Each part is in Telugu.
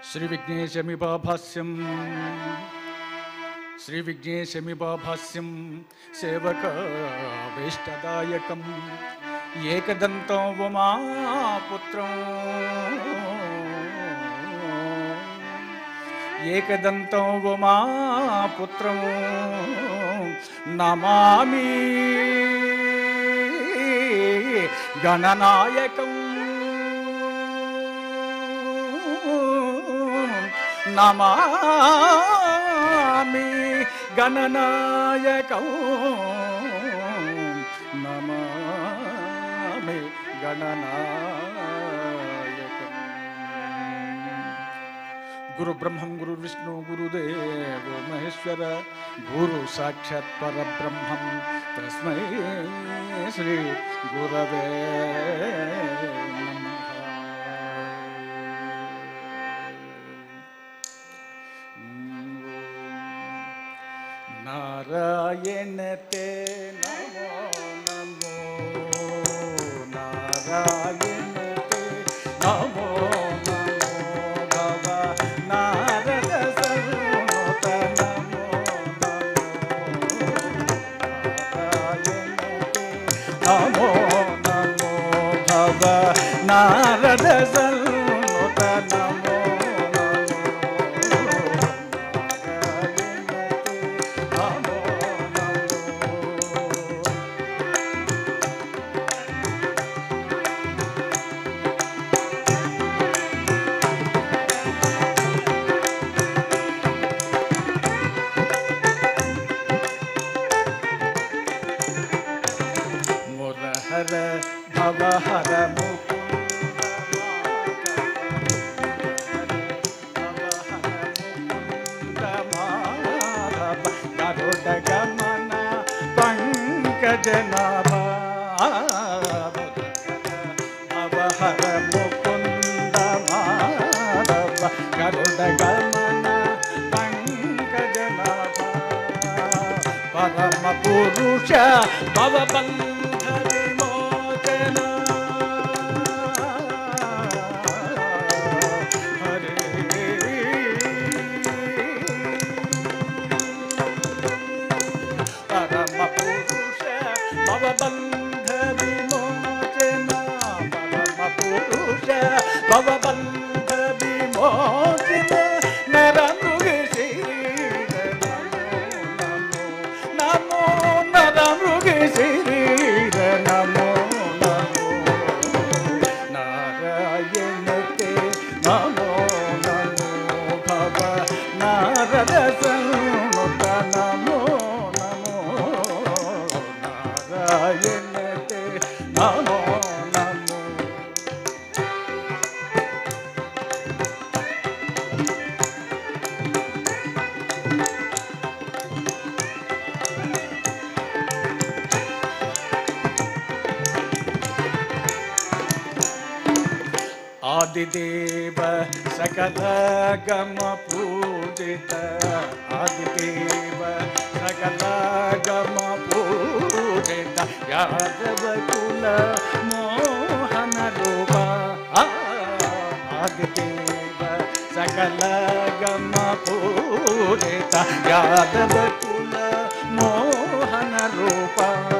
శ్రీ విఘ్నేశమిభాభాస్యం శ్రీ విఘ్నేశమిభాభాస్యం సేవకాభీష్టదాయకం ఏకదంతం ఉమాపుత్రం ఏకదంతం ఉమాపుత్రం నమామి గణనాయకం నమామి గణనాయకం నమామి గణనాయకం గురు బ్రహ్మం గురు విష్ణు గురుదేవో మహేశ్వర గురు సాక్షాత్ పరబ్రహ్మం తస్మై శ్రీ గురవే నారాయణ తే నమో నమో నారాయణ తే నమో నమో భవ నారద సర్వత నమో నమో నారాయణ తే నమో నమో భవ నారద సర్వత నమో మురహర భవహర గరుడ గమన పంకజనాభ భవహర ముకుంద మాధవ గరుడ గమన పంకజనాభ పరమ పురుష భవబంధ విమోచన హరే పరమ పురుష భవబంధ విమోచన పరమ పురుష భవబంధ విమోచన నర మృగ నమో నర మృగ శరీర నమో నమో నారాయణ తే నమో నమో భవ నారద సన్నుత నమో నమో నారాయణ తే నమో నమో ఆదిదేవ సకల గమ పూజిత ఆదిదేవ సకల గమ పూజిత యాదవ కుల మోహన రూప ఆ, ఆదిదేవ సకల గమ పూజిత యాదవ కుల మోహన రూప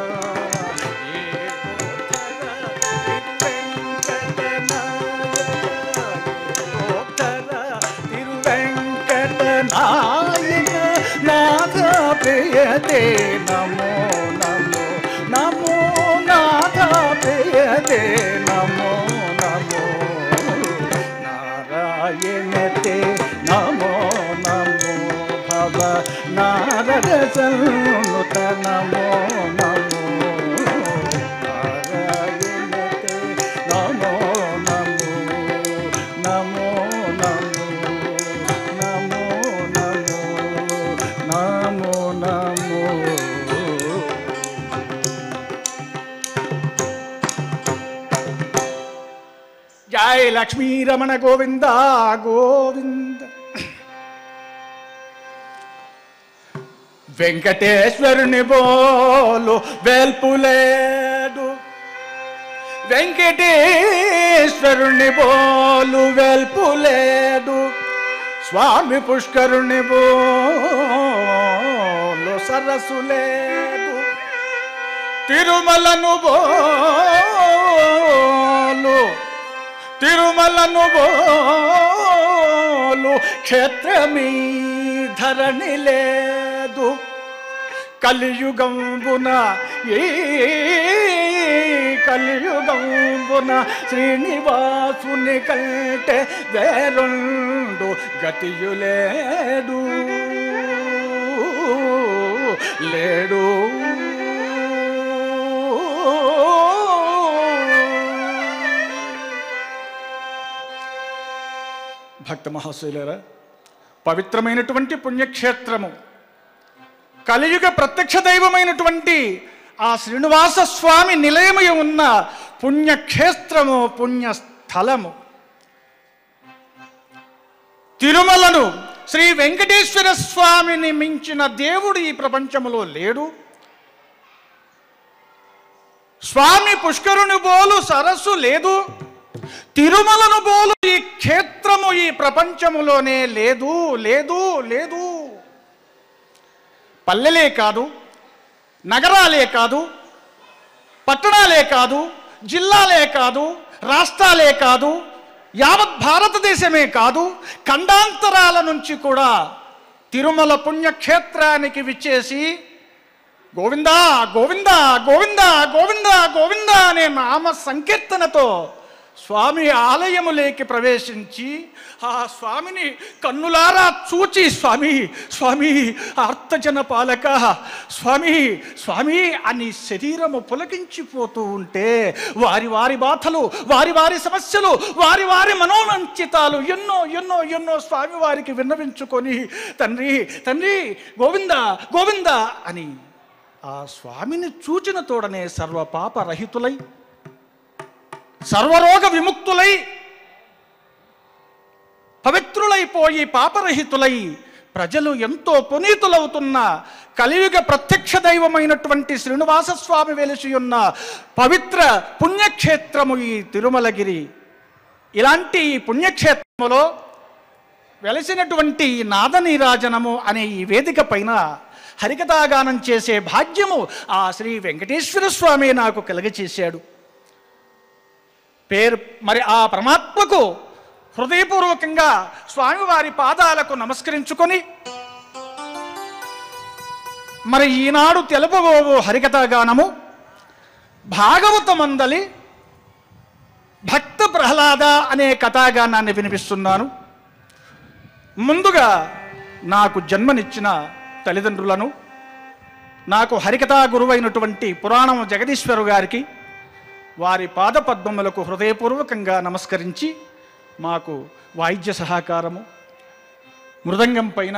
నాయక నాథ ప్రియతే నమో నమో నమో నాథ ప్రియతే నమో నమో నారాయణతే నమో నమో భవ నారద సన్నుత నమో నమో నారాయణతే నమో నమో నమో నమో నమో నమో నమో నమో జై లక్ష్మీ రమణ గోవింద గోవింద వెంకటేశ్వరుని బోలు వెల్పులేడు వెంకటేశ్వరుని బోలు వెల్పులేడు స్వామి పుష్కరుని బోలు సరస్సు లేదు తిరుమలను బోలు తిరుమలను బోలు క్షేత్రమీ ధరణి లేదు కలియుగంబున ఈ కలియుగంబున శ్రీనివాసుని కంటే వేరొండు గతియులేడు లేడు భక్త మహాశైలరా పవిత్రమైనటువంటి పుణ్యక్షేత్రము కలియుగ ప్రత్యక్ష దైవమైనటువంటి ఆ శ్రీనివాస స్వామి నిలయమై ఉన్న పుణ్యక్షేత్రము పుణ్యస్థలము తిరుమలను శ్రీ వెంకటేశ్వర స్వామిని మించిన దేవుడు ఈ ప్రపంచములో లేడు స్వామి పుష్కరుని బోలు సరస్సు లేదు తిరుమలను బోలు ఈ క్షేత్రము ఈ ప్రపంచములోనే లేదు లేదు లేదు పల్లెలే కాదు నగరాలే కాదు పట్టణాలే కాదు జిల్లాలే కాదు రాష్ట్రాలే కాదు యావత్ భారతదేశమే కాదు ఖండాంతరాల నుంచి కూడా తిరుమల పుణ్యక్షేత్రానికి విచ్చేసి గోవిందా గోవిందా గోవిందా గోవిందా గోవిందా అనే నామ సంకీర్తనతో స్వామి ఆలయములేకి ప్రవేశించి ఆ స్వామిని కన్నులారా చూచి స్వామి స్వామి ఆర్తజన పాలక స్వామి స్వామి అని శరీరము పులకించిపోతూ ఉంటే వారి వారి బాధలు వారి వారి సమస్యలు వారి వారి మనోవంచితాలు ఎన్నో ఎన్నో ఎన్నో స్వామి వారికి విన్నవించుకొని తండ్రి తండ్రి గోవింద గోవింద అని ఆ స్వామిని చూచిన తోడనే సర్వ పాప రహితులై సర్వరోగ విముక్తులై పవిత్రులైపోయి పాపరహితులై ప్రజలు ఎంతో పునీతులవుతున్న కలియుగ ప్రత్యక్ష దైవమైనటువంటి శ్రీనివాస స్వామి వెలిసి ఉన్న పవిత్ర పుణ్యక్షేత్రము ఈ తిరుమలగిరి ఇలాంటి ఈ పుణ్యక్షేత్రములో వెలసినటువంటి ఈ నాదనీరాజనము అనే ఈ వేదిక పైన హరికథాగానం చేసే భాగ్యము ఆ శ్రీ వెంకటేశ్వర స్వామి నాకు కలగచేశాడు పేరు మరి ఆ పరమాత్మకు హృదయపూర్వకంగా స్వామివారి పాదాలకు నమస్కరించుకొని మరి ఈనాడు తెలుపబోవు హరికథాగానము భాగవతమందలి భక్త ప్రహ్లాద అనే కథాగానాన్ని వినిపిస్తున్నాను ముందుగా నాకు జన్మనిచ్చిన తల్లిదండ్రులను నాకు హరికథా గురువైనటువంటి పురాణం జగదీశ్వరు గారికి వారి పాదపద్మములకు హృదయపూర్వకంగా నమస్కరించి మాకు వాయిద్య సహకారము మృదంగం పైన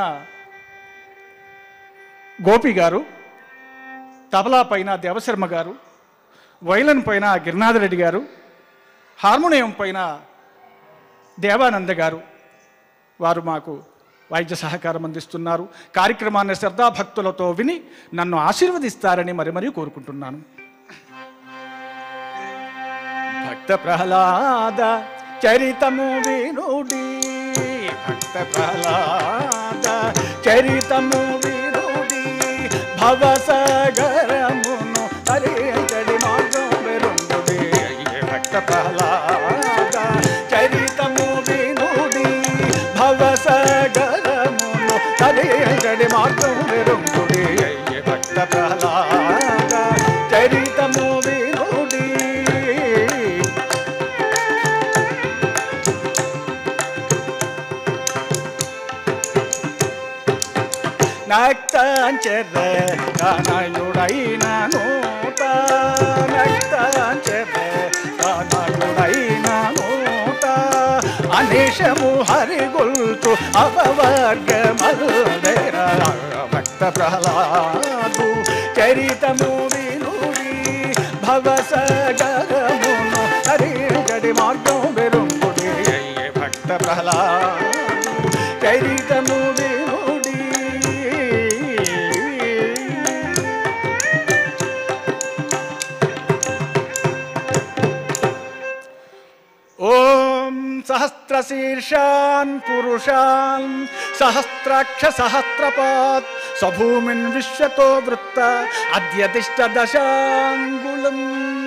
గోపి గారు తబలా పైన దేవశర్మ గారు వైలన్ పైన గిరినాథరెడ్డి గారు హార్మోనియం పైన దేవానంద గారు వారు మాకు వాయిద్య సహకారం అందిస్తున్నారు కార్యక్రమాన్ని శ్రద్ధాభక్తులతో విని నన్ను ఆశీర్వదిస్తారని మరి మరీ కోరుకుంటున్నాను భక్త ప్రహ్లాద చరితము వినుడి భక్త ప్రహ్లాద చరితము వినుడి భవసగరమును హరించడి మార్గం వెరుండుడి భక్త ప్రహ్లాద చరితము వినుడి భవసగరమును హరించడి మార్గం వెరుండుడి భక్త ప్రహ్లాద చరితము వినుడి నక్తాంచెర కనయుడైన నూత నక్తాంచెర కనయుడైన నూత అనిశము హరిగొల్చు అపవర్గ మరుదేర భక్త ప్రహ్లాదు చరితము వినుడి భవసగరమును హరి మార్గం బెరుంగుడి భక్త ప్రహ్లాదు చరితము వినుడి ఓం సహస్ర సహస్రశీర్షాన్ పురుషాన్ సహస్రాక్ష సహస్రపాత్ సభూమిన్ విశ్వతో వృత్త అద్యతిష్ట దశాంగుళం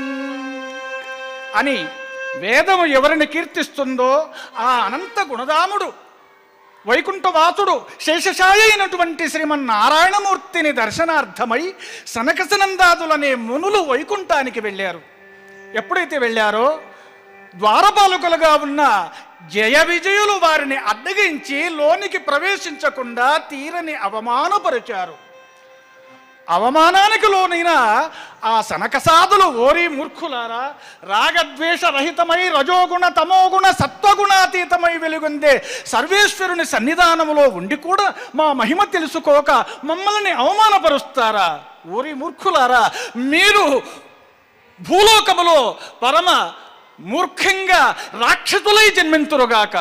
అని వేదము ఎవరిని కీర్తిస్తుందో ఆ అనంత గుణదాముడు వైకుంఠవాసుడు శేషశాయి అయినటువంటి శ్రీమన్నారాయణమూర్తిని దర్శనార్థమై సనకసనందాదులనే మునులు వైకుంఠానికి వెళ్ళారు ఎప్పుడైతే వెళ్ళారో ద్వారపాలకులుగా ఉన్న జయ విజయులు వారిని అడ్డగించి లోనికి ప్రవేశించకుండా తీరని అవమానపరిచారు అవమానానికి లోనైన ఆ సనకసాదులు ఓరి మూర్ఖులారా రాగద్వేష రహితమై రజోగుణ తమోగుణ సత్వగుణాతీతమై వెలుగొందే సర్వేశ్వరుని సన్నిధానములో ఉండి కూడా మా మహిమ తెలుసుకోక మమ్మల్ని అవమానపరుస్తారా ఓరి మూర్ఖులారా మీరు భూలోకములో పరమ మూర్ఖంగా రాక్షసులై జన్మింతురుగాక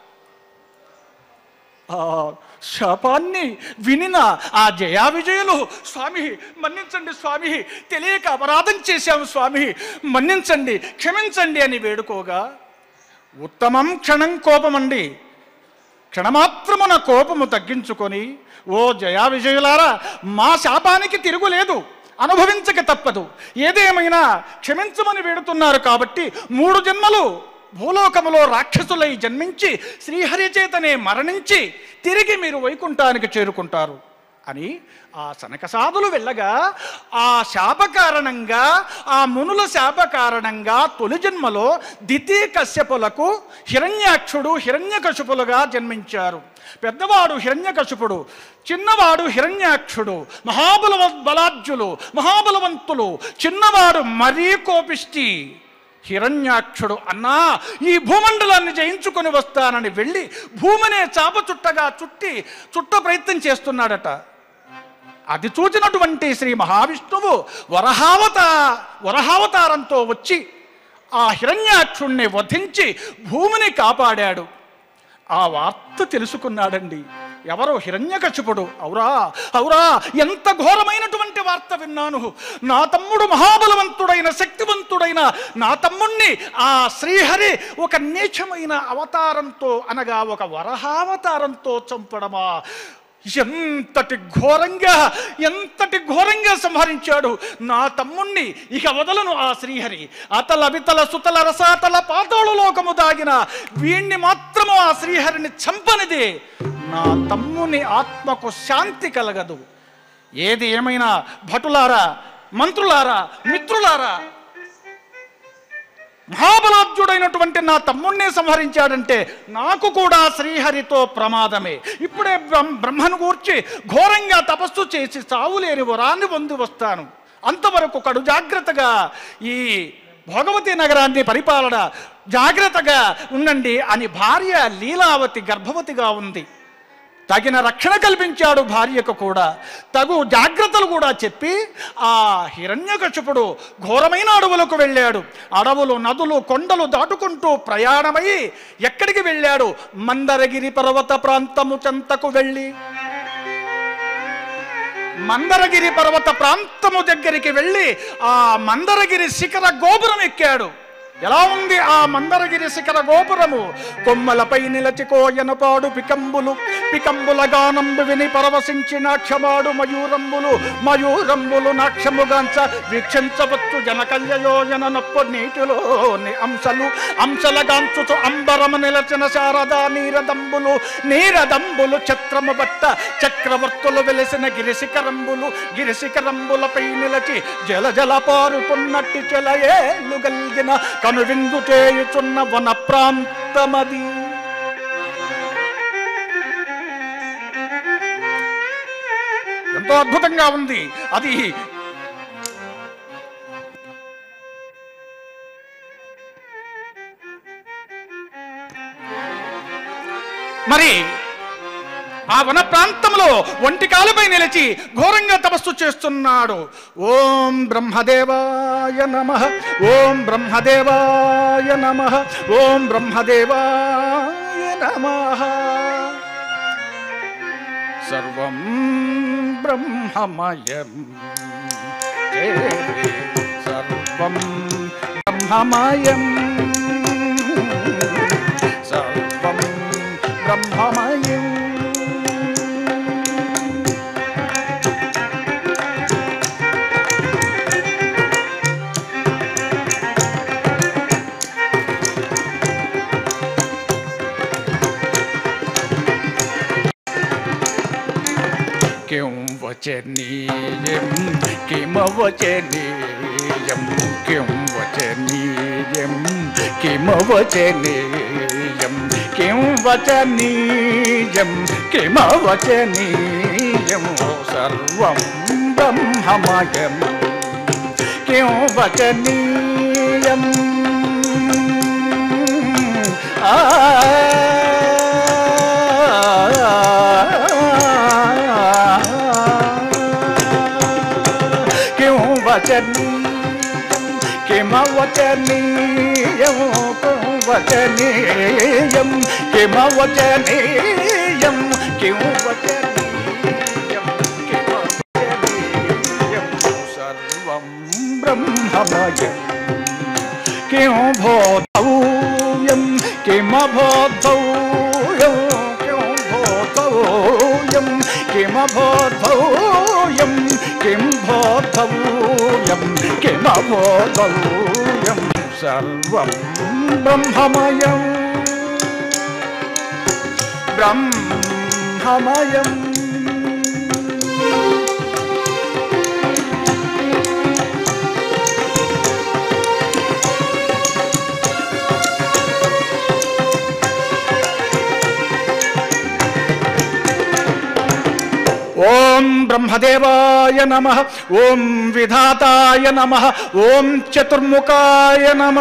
ఆ శాపాన్ని వినిన ఆ జయా విజయులు స్వామి మన్నించండి స్వామి తెలియక అపరాధం చేశాము స్వామి మన్నించండి క్షమించండి అని వేడుకోగా ఉత్తమం క్షణం కోపమండి క్షణమాత్రమున కోపము తగ్గించుకొని ఓ జయా విజయులారా మా శాపానికి తిరుగులేదు అనుభవించక తప్పదు ఏదేమైనా క్షమించమని వేడుతున్నారు కాబట్టి మూడు జన్మలు భూలోకములో రాక్షసులై జన్మించి శ్రీహరి చేతనే మరణించి తిరిగి మీరు వైకుంఠానికి చేరుకుంటారు అని ఆ సనకసాదులు వెళ్ళగా ఆ శాప కారణంగా ఆ మునుల శాప కారణంగా తొలి జన్మలో ద్వితీయ కశ్యపులకు హిరణ్యాక్షుడు హిరణ్యకశుపులుగా జన్మించారు పెద్దవాడు హిరణ్యకశుపుడు చిన్నవాడు హిరణ్యాక్షుడు మహాబలవ బలాజ్యులు మహాబలవంతులు చిన్నవాడు మరీ కోపిష్టి హిరణ్యాక్షుడు అన్నా ఈ భూమండలాన్ని జయించుకొని వస్తానని వెళ్ళి భూమినే చాప చుట్టగా చుట్టి చుట్ట ప్రయత్నం చేస్తున్నాడట అది చూచినటువంటి శ్రీ మహావిష్ణువు వరహావత వరహావతారంతో వచ్చి ఆ హిరణ్యాక్షుణ్ణి వధించి భూమిని కాపాడాడు ఆ వార్త తెలుసుకున్నాడండి ఎవరు హిరణ్యకశిపుడు అవురా అవురా ఎంత ఘోరమైనటువంటి వార్త విన్నాను నా తమ్ముడు మహాబలవంతుడైన శక్తివంతుడైన నా తమ్ముణ్ణి ఆ శ్రీహరి ఒక నీచమైన అవతారంతో అనగా ఒక వరహావతారంతో చంపడమా ఎంతటి ఘోరంగా ఎంతటి ఘోరంగా సంహరించాడు నా తమ్ముణ్ణి ఇక వదలను ఆ శ్రీహరి అతల వితల సుతల రసాతల పాతాళ లోకము దాగిన వీణ్ణి మాత్రము ఆ శ్రీహరిని చంపనిది నా తమ్ముని ఆత్మకు శాంతి కలగదు ఏది ఏమైనా భటులారా మంత్రులారా మిత్రులారా మహాబలాజ్యుడైనటువంటి నా తమ్ముణ్ణి సంహరించాడంటే నాకు కూడా శ్రీహరితో ప్రమాదమే ఇప్పుడే బ్రహ్మ బ్రహ్మను గూర్చి ఘోరంగా తపస్సు చేసి చావులేని వరాన్ని పొంది వస్తాను అంతవరకు కడు జాగ్రత్తగా ఈ భోగవతి నగరాన్ని పరిపాలన జాగ్రత్తగా ఉండండి అని భార్య లీలావతి గర్భవతిగా ఉంది తగిన రక్షణ కల్పించాడు భార్యకు కూడా తగు జాగ్రత్తలు కూడా చెప్పి ఆ హిరణ్యకశిపుడు ఘోరమైన అడవులకు వెళ్ళాడు అడవులు నదులు కొండలు దాటుకుంటూ ప్రయాణమై ఎక్కడికి వెళ్ళాడు మందరగిరి పర్వత ప్రాంతము చెంతకు వెళ్ళి మందరగిరి పర్వత ప్రాంతము దగ్గరికి వెళ్ళి ఆ మందరగిరి శిఖర గోపురం ఎక్కాడు ఎలా ఉంది ఆ మందరగిరి శిఖర గోపురము కొమ్మలపై నిలచి కోయనపాడు పికంబులు పికంబుల గానంబు విని పరవశించి నాక్షమాడు మయూరంబులు మయూరంబులు నాక్షముగాంచ వీక్షించవచ్చు జనకల్యయోజన నొప్పు నీటిలోని అంశలు అంశలగాంచుచు అంబరము నిలచిన శారదా నీరదంబులు నీరదంబులు ఛత్రము బట్ట చక్రవర్తులు వెలిసిన గిరిశిఖరంబులు గిరిశిఖరంబులపై నిలచి జల జల పారుతున్నట్టి చెలయేళ్ళు గల్గిన కనువిందు చేయుచున్న వన ప్రాంతమది ఎంతో అద్భుతంగా ఉంది అది మరి ఆ వన ప్రాంతంలో ఒంటి కాలుపై నిలిచి ఘోరంగా తపస్సు చేస్తున్నాడు ఓం బ్రహ్మదేవాయ నమ ఓం బ్రహ్మదేవాయ నమ ఓం బ్రహ్మదేవాయ నమ సర్వం బ్రహ్మమయం సర్వం బ్రహ్మమయం సర్వం బ్రహ్మమయం किं वचनीयं किमवचनीयं किं वचनीयं किमवचनीयं किं वचनीयं किमवचनीयं सर्वं ब्रह्ममयं किं वचनीयम् क्यों वचनीयं किमवचनीयं क्यों वचनीयं किमवचनीयं किं वचनीयं किमवचनीयं सर्वं ब्रह्ममयम् किं बोधव्यं किमबोधव्यं किं बोधव्यं किमबोधव्यं किं बोधव्यं किमबोधव्यं सर्वं ब्रह्ममयम् ब्रह्ममयम् ఓం బ్రహ్మదేవాయ నమ ఓం విధాతాయ నమ ఓం చతుర్ముఖాయ నమ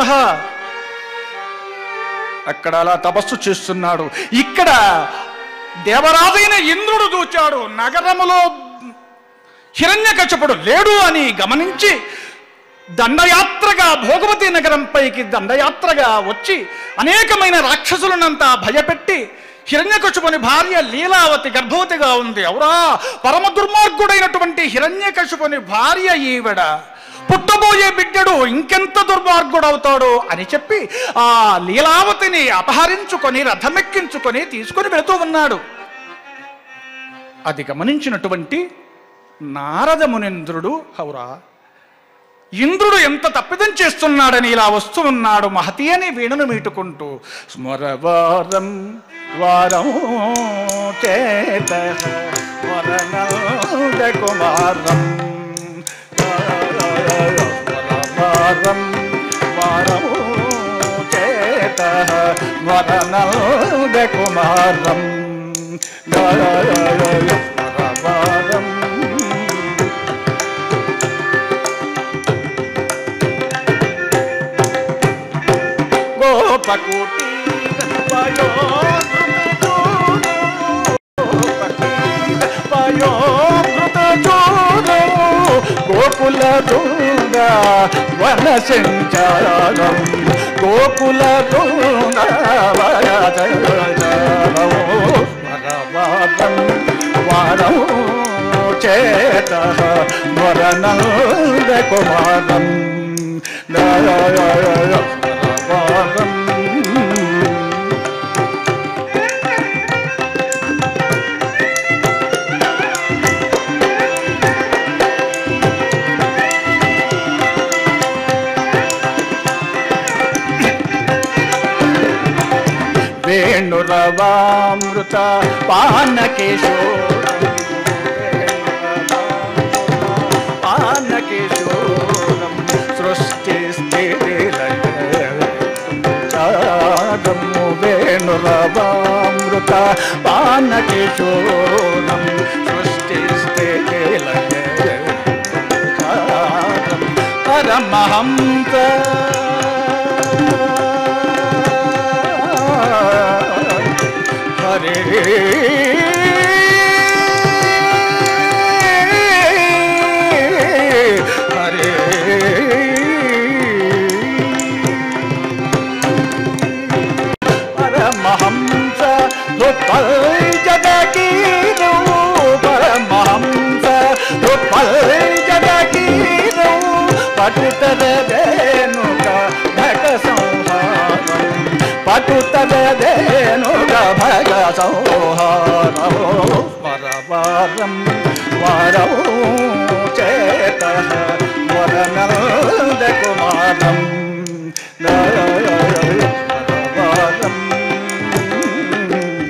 అక్కడ అలా తపస్సు చేస్తున్నాడు ఇక్కడ దేవరాజైన ఇంద్రుడు చూచాడు నగరములో హిరణ్యకశపుడు లేడు అని గమనించి దండయాత్రగా భోగవతి నగరంపైకి దండయాత్రగా వచ్చి అనేకమైన రాక్షసులనంతా భయపెట్టి హిరణ్యకశుపుని భార్య లీలావతి గర్భవతిగా ఉంది అవురా పరమ దుర్మార్గుడైనటువంటి హిరణ్యకశుపుని భార్య ఈవిడ పుట్టబోయే బిడ్డడు ఇంకెంత దుర్మార్గుడవుతాడు అని చెప్పి ఆ లీలావతిని అపహరించుకొని రథమెక్కించుకొని తీసుకొని వెళుతూ ఉన్నాడు అది గమనించినటువంటి నారద మునింద్రుడు హౌరా ఇంద్రుడు ఎంత తప్పిదం చేస్తున్నాడని ఇలా వస్తూ ఉన్నాడు మహతి అని వీణును మీటుకుంటూ స్మరవారం వారం చేత స్మరణద కుమారం స్మరవారం వారం చేత స్మరణద కుమారం స్మరవారం గోపకోటి గోకుల దృంగ వన సంచారం గోకుల దృంగ వరవాదం వారం చేత వరనంద కుమారం వరవాదం వేణురవామృత పానకేశోరం పానకేశోరం సృష్టి చాదము వేణురవామృత పానకేశోరం సృష్టి పరమహంస హరే హరే పరమహంస జగకీరు పరమహంస జగకీరు పటుతద ధేనుక భగ సంహారం పటుతద ధేనుక భగ సంహారో వరవారం వరో చేత వరనంద కుమారం వరవారం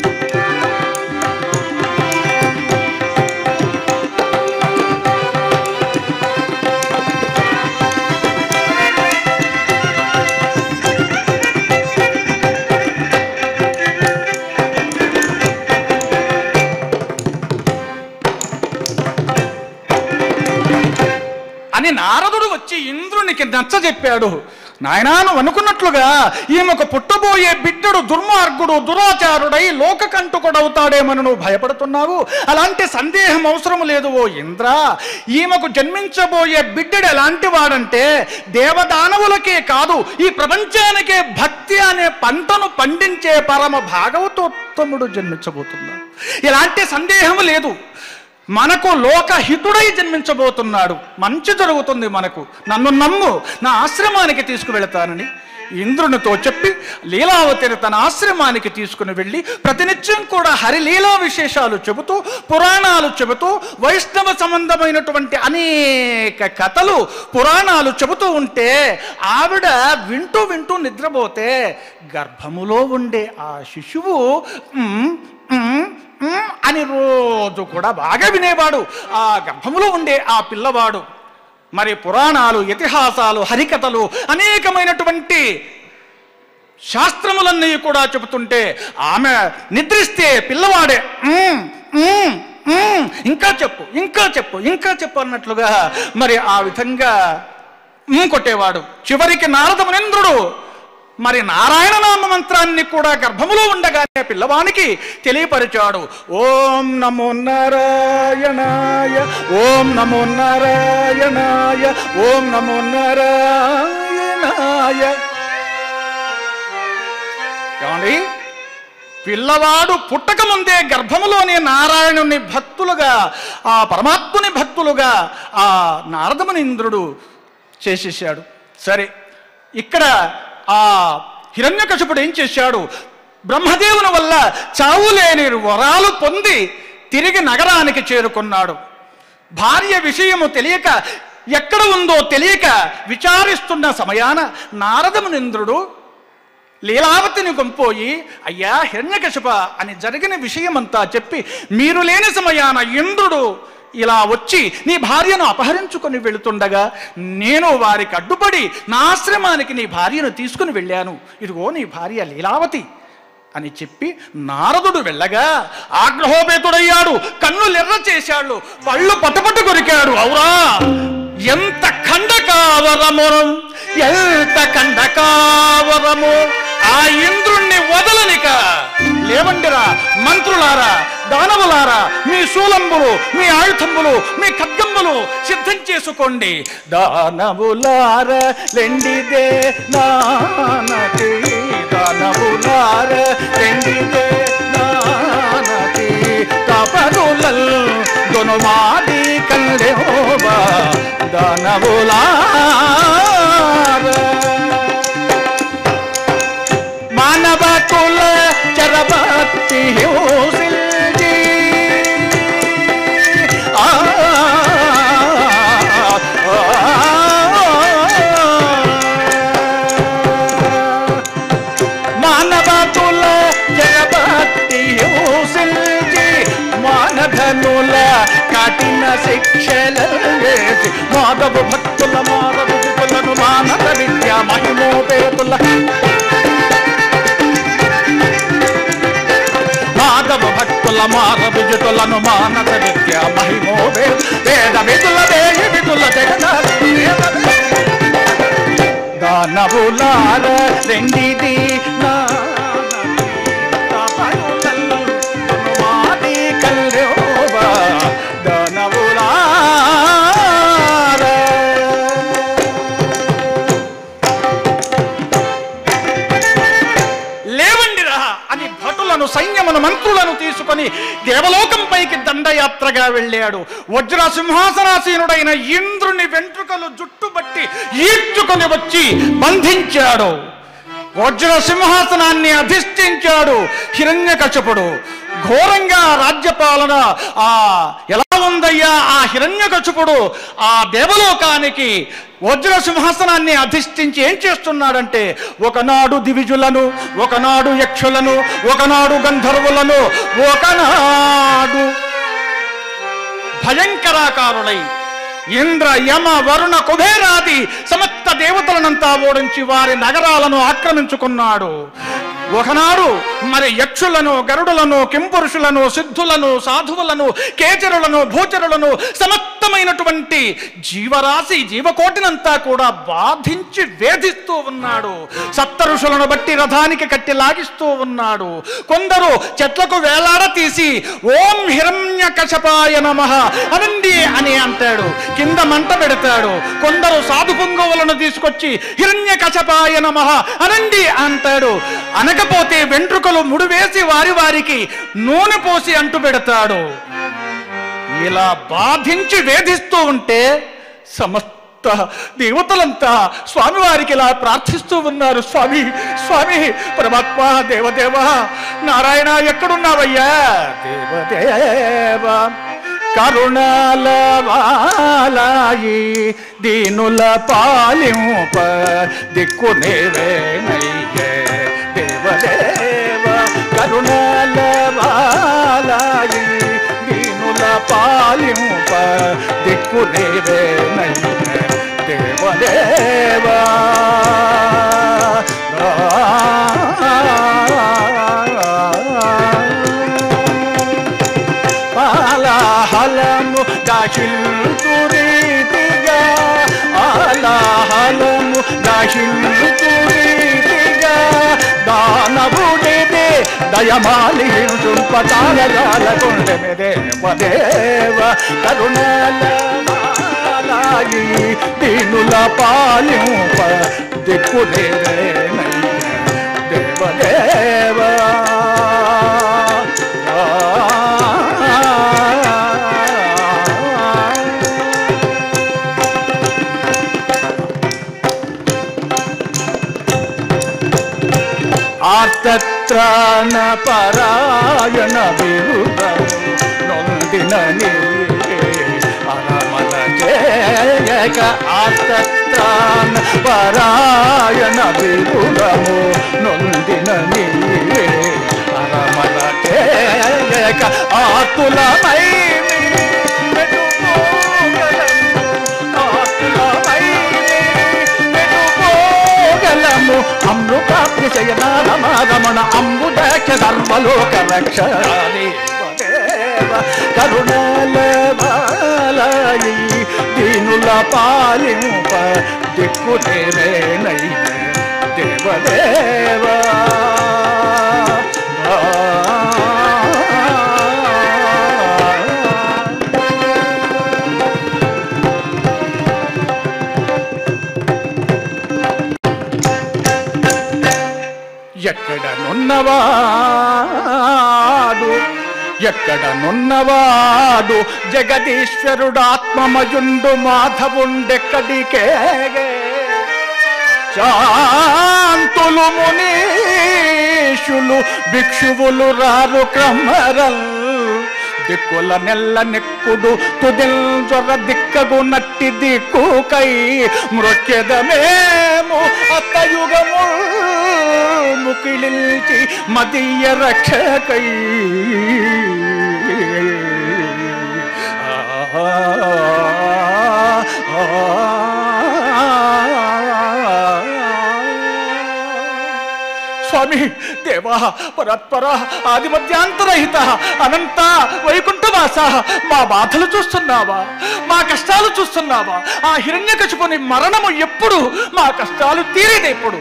అని నారదుడు వచ్చి ఇంద్రునికి నచ్చ చెప్పాడు నాయనా నువ్వు అనుకున్నట్లుగా ఈమెకు పుట్టబోయే బిడ్డడు దుర్మార్గుడు దురాచారుడై లోకకంటుకుడవుతాడేమని నువ్వు భయపడుతున్నావు అలాంటి సందేహం అవసరం లేదు ఓ ఇంద్ర ఈమెకు జన్మించబోయే బిడ్డడు ఎలాంటి వాడంటే దేవదానవులకే కాదు ఈ ప్రపంచానికే భక్తి అనే పంటను పండించే పరమ భాగవతోత్తముడు జన్మించబోతున్నాడు ఎలాంటి సందేహం లేదు మనకు లోకహితుడై జన్మించబోతున్నాడు మంచి జరుగుతుంది మనకు నన్ను నమ్ము నా ఆశ్రమానికి తీసుకువెళతానని ఇంద్రునితో చెప్పి లీలావతిని తన ఆశ్రమానికి తీసుకుని వెళ్ళి ప్రతినిత్యం కూడా హరిలీలా విశేషాలు చెబుతూ పురాణాలు చెబుతూ వైష్ణవ సంబంధమైనటువంటి అనేక కథలు పురాణాలు చెబుతూ ఉంటే ఆవిడ వింటూ వింటూ నిద్రపోతే గర్భములో ఉండే ఆ శిశువు "ఉమ్, ఉమ్, ఉమ్" అని రోజు కూడా బాగా వినేవాడు ఆ గర్భములో ఉండే ఆ పిల్లవాడు మరి పురాణాలు ఇతిహాసాలు హరికథలు అనేకమైనటువంటి శాస్త్రములన్నీ కూడా చెబుతుంటే ఆమె నిద్రిస్తే పిల్లవాడే "ఉమ్, ఉమ్, ఉమ్, ఇంకా చెప్పు ఇంకా చెప్పు ఇంకా చెప్పు అన్నట్లుగా మరి ఆ విధంగా ఉమ్ కొట్టేవాడు చివరికి నారదమునింద్రుడు మరి నారాయణ నామ మంత్రాన్ని కూడా గర్భములో ఉండగానే పిల్లవానికి తెలియపరిచాడు ఓం నమో నారాయణాయ ఓం నమో నారాయణాయ ఓం నమో నారాయణాయ ఏమండి పిల్లవాడు పుట్టక ముందే గర్భములోనే నారాయణుని భక్తులుగా ఆ పరమాత్ముని భక్తులుగా ఆ నారదముని ఇంద్రుడు చేసేసాడు సరే ఇక్కడ ఆ హిరణ్యకశపుడు ఏం చేశాడు బ్రహ్మదేవుని వల్ల చావు లేని వరాలు పొంది తిరిగి నగరానికి చేరుకున్నాడు భార్య విషయము తెలియక ఎక్కడ ఉందో తెలియక విచారిస్తున్న సమయాన నారదమునింద్రుడు లీలావతిని గొంపోయి అయ్యా హిరణ్యకశప అని జరిగిన విషయమంతా చెప్పి మీరు లేని సమయాన ఇంద్రుడు ఇలా వచ్చి నీ భార్యను అపహరించుకొని వెళుతుండగా నేను వారికి అడ్డుపడి నా ఆశ్రమానికి నీ భార్యను తీసుకుని వెళ్ళాను ఇదిగో నీ భార్య లీలావతి అని చెప్పి నారదుడు వెళ్ళగా ఆగ్రహోపేతుడయ్యాడు కన్ను లెర్ర చేశాడు పళ్ళు పట్టుపట్టు కొరికాడు అవురా ఎంత ఖండకావరము ఎంత ఖండకావరము ఆ ఇంద్రుణ్ణి వదలనిక లేవండిరా మంత్రులారా దానవులారా మీ శూలంబులు మీ ఆయుధంబులు మీ ఖడ్గంబులు సిద్ధం చేసుకోండి దానవులార లెండిదే నానతి దానవులార లెండిదే నానతి తపరులల్ దొనుమాది కల్లెవా దానవులార మానవ కుల చరపతి హింసిల్చి ఆ, మానవ కుల చరపతి హింసిల్చి మానధనుల కఠిన శిక్షలు వేసి మాధవ భక్తుల మారదులను మానవ విద్య మహిమోపేతుల మాధవ భక్తుల మార విజుతులను మానస విద్య మహిమో వేద వేద విదుల వేయి విదుల జగన్నాథ దానవులార రెండిది మాది కల్లోవా దానవులార లేవండిరా అని భటులను సైన్యమును మంత్రులను తీసుకొని దేవలోకంపైకి దండయాత్రగా వెళ్ళాడు వజ్ర సింహాసనాసీనుడైన ఇంద్రుని వెంట్రుకలు జుట్టుబట్టి ఈడ్చుకొని వచ్చి బంధించాడు వజ్ర సింహాసనాన్ని అధిష్ఠించాడు హిరణ్యకశపుడు ఘోరంగా రాజ్యపాలన ఆ ఎలా ఉందయ్యా ఆ హిరణ్యకశపుడు ఆ దేవలోకానికి వజ్ర సింహాసనాన్ని అధిష్ఠించి ఏం చేస్తున్నాడంటే ఒకనాడు దివిజులను ఒకనాడు యక్షులను ఒకనాడు గంధర్వులను ఒకనాడు భయంకరాకారులై ఇంద్ర యమ వరుణ కుబేరాది సమస్త దేవతలనంతా ఓడించి వారి నగరాలను ఆక్రమించుకున్నాడు ఒకనాడు మరి యక్షులను గరుడులను కింపురుషులను సిద్ధులను సాధువులను కేచరులను భూచరులను సమస్తమైనటువంటి జీవరాశి జీవకోటినంతా కూడా బాధించి వేధిస్తూ ఉన్నాడు సప్త ఋషులను బట్టి రథానికి కట్టి లాగిస్తూ ఉన్నాడు కొందరు చెట్లకు వేలాడ తీసి ఓం హిరణ్య కశపాయ నమ అనండి అని అంటాడు కింద మంట పెడతాడు కొందరు సాధు పొంగవులను తీసుకొచ్చి హిరణ్య కశపాయ నమ అనండి అంటాడు అనకపోతే వెంట్రుకలు ముడివేసి వారి వారికి నూనె పోసి అంటు పెడతాడు ఇలా బాధించి వేధిస్తూ ఉంటే సమస్త దేవతలంతా స్వామివారికి ఇలా ప్రార్థిస్తూ ఉన్నారు స్వామి స్వామి పరమాత్మ దేవదేవ నారాయణ ఎక్కడున్నావయ్యా దేవదేవ కరుణాల వాలాయి దీనుల పాలింప దిక్కు నేవేనయ్యే దేవదేవ కరుణాల వాలాయి దీనుల పాలింప దిక్కు నేవేనయ్యే దేవదేవా ఆలాహలము దాశిల్తురీతిగా ఆలాహలము దాశిల్తురీతిగా దానవుడిదే దయమాలి పతాల కొండె దేవ కరుణాలీ దీనుల పాలింప దిక్కు దేవదేవా ఆర్తత్రాణ పరాయణ విరుధము నొందిన అరమల చేయక ఆర్తత్రాణ పరాయణ విరుధము నొందిన అరమల చేయక ఆతులమై అమృతాప్తి శయనారమణ అంబుదక్ష సర్వలోక రక్ష కరుణలీ దీనుల పాలింప దిక్కు దేవేనై దేవదేవా ఎక్కడనున్నవాడు ఎక్కడనున్నవాడు జగదీశ్వరుడు ఆత్మమయుండు మాధవుండెక్కడికే శాంతులు మునీషులు భిక్షువులు రారు క్రమరల్ దిక్కుల నెల్ల నెక్కుడు తుదిల్ జొర దిక్కగు నట్టి దిక్కుకై మృత్యదమేము అత్తయుగము ముకిలిల్చి మదీయ రక్షకై స్వామి దేవా పరత్పర ఆది మధ్యాంతరహిత అనంత వైకుంఠవాస మా బాధలు చూస్తున్నావా మా కష్టాలు చూస్తున్నావా ఆ హిరణ్యకశిపుని మరణము ఎప్పుడు మా కష్టాలు తీరేదెప్పుడు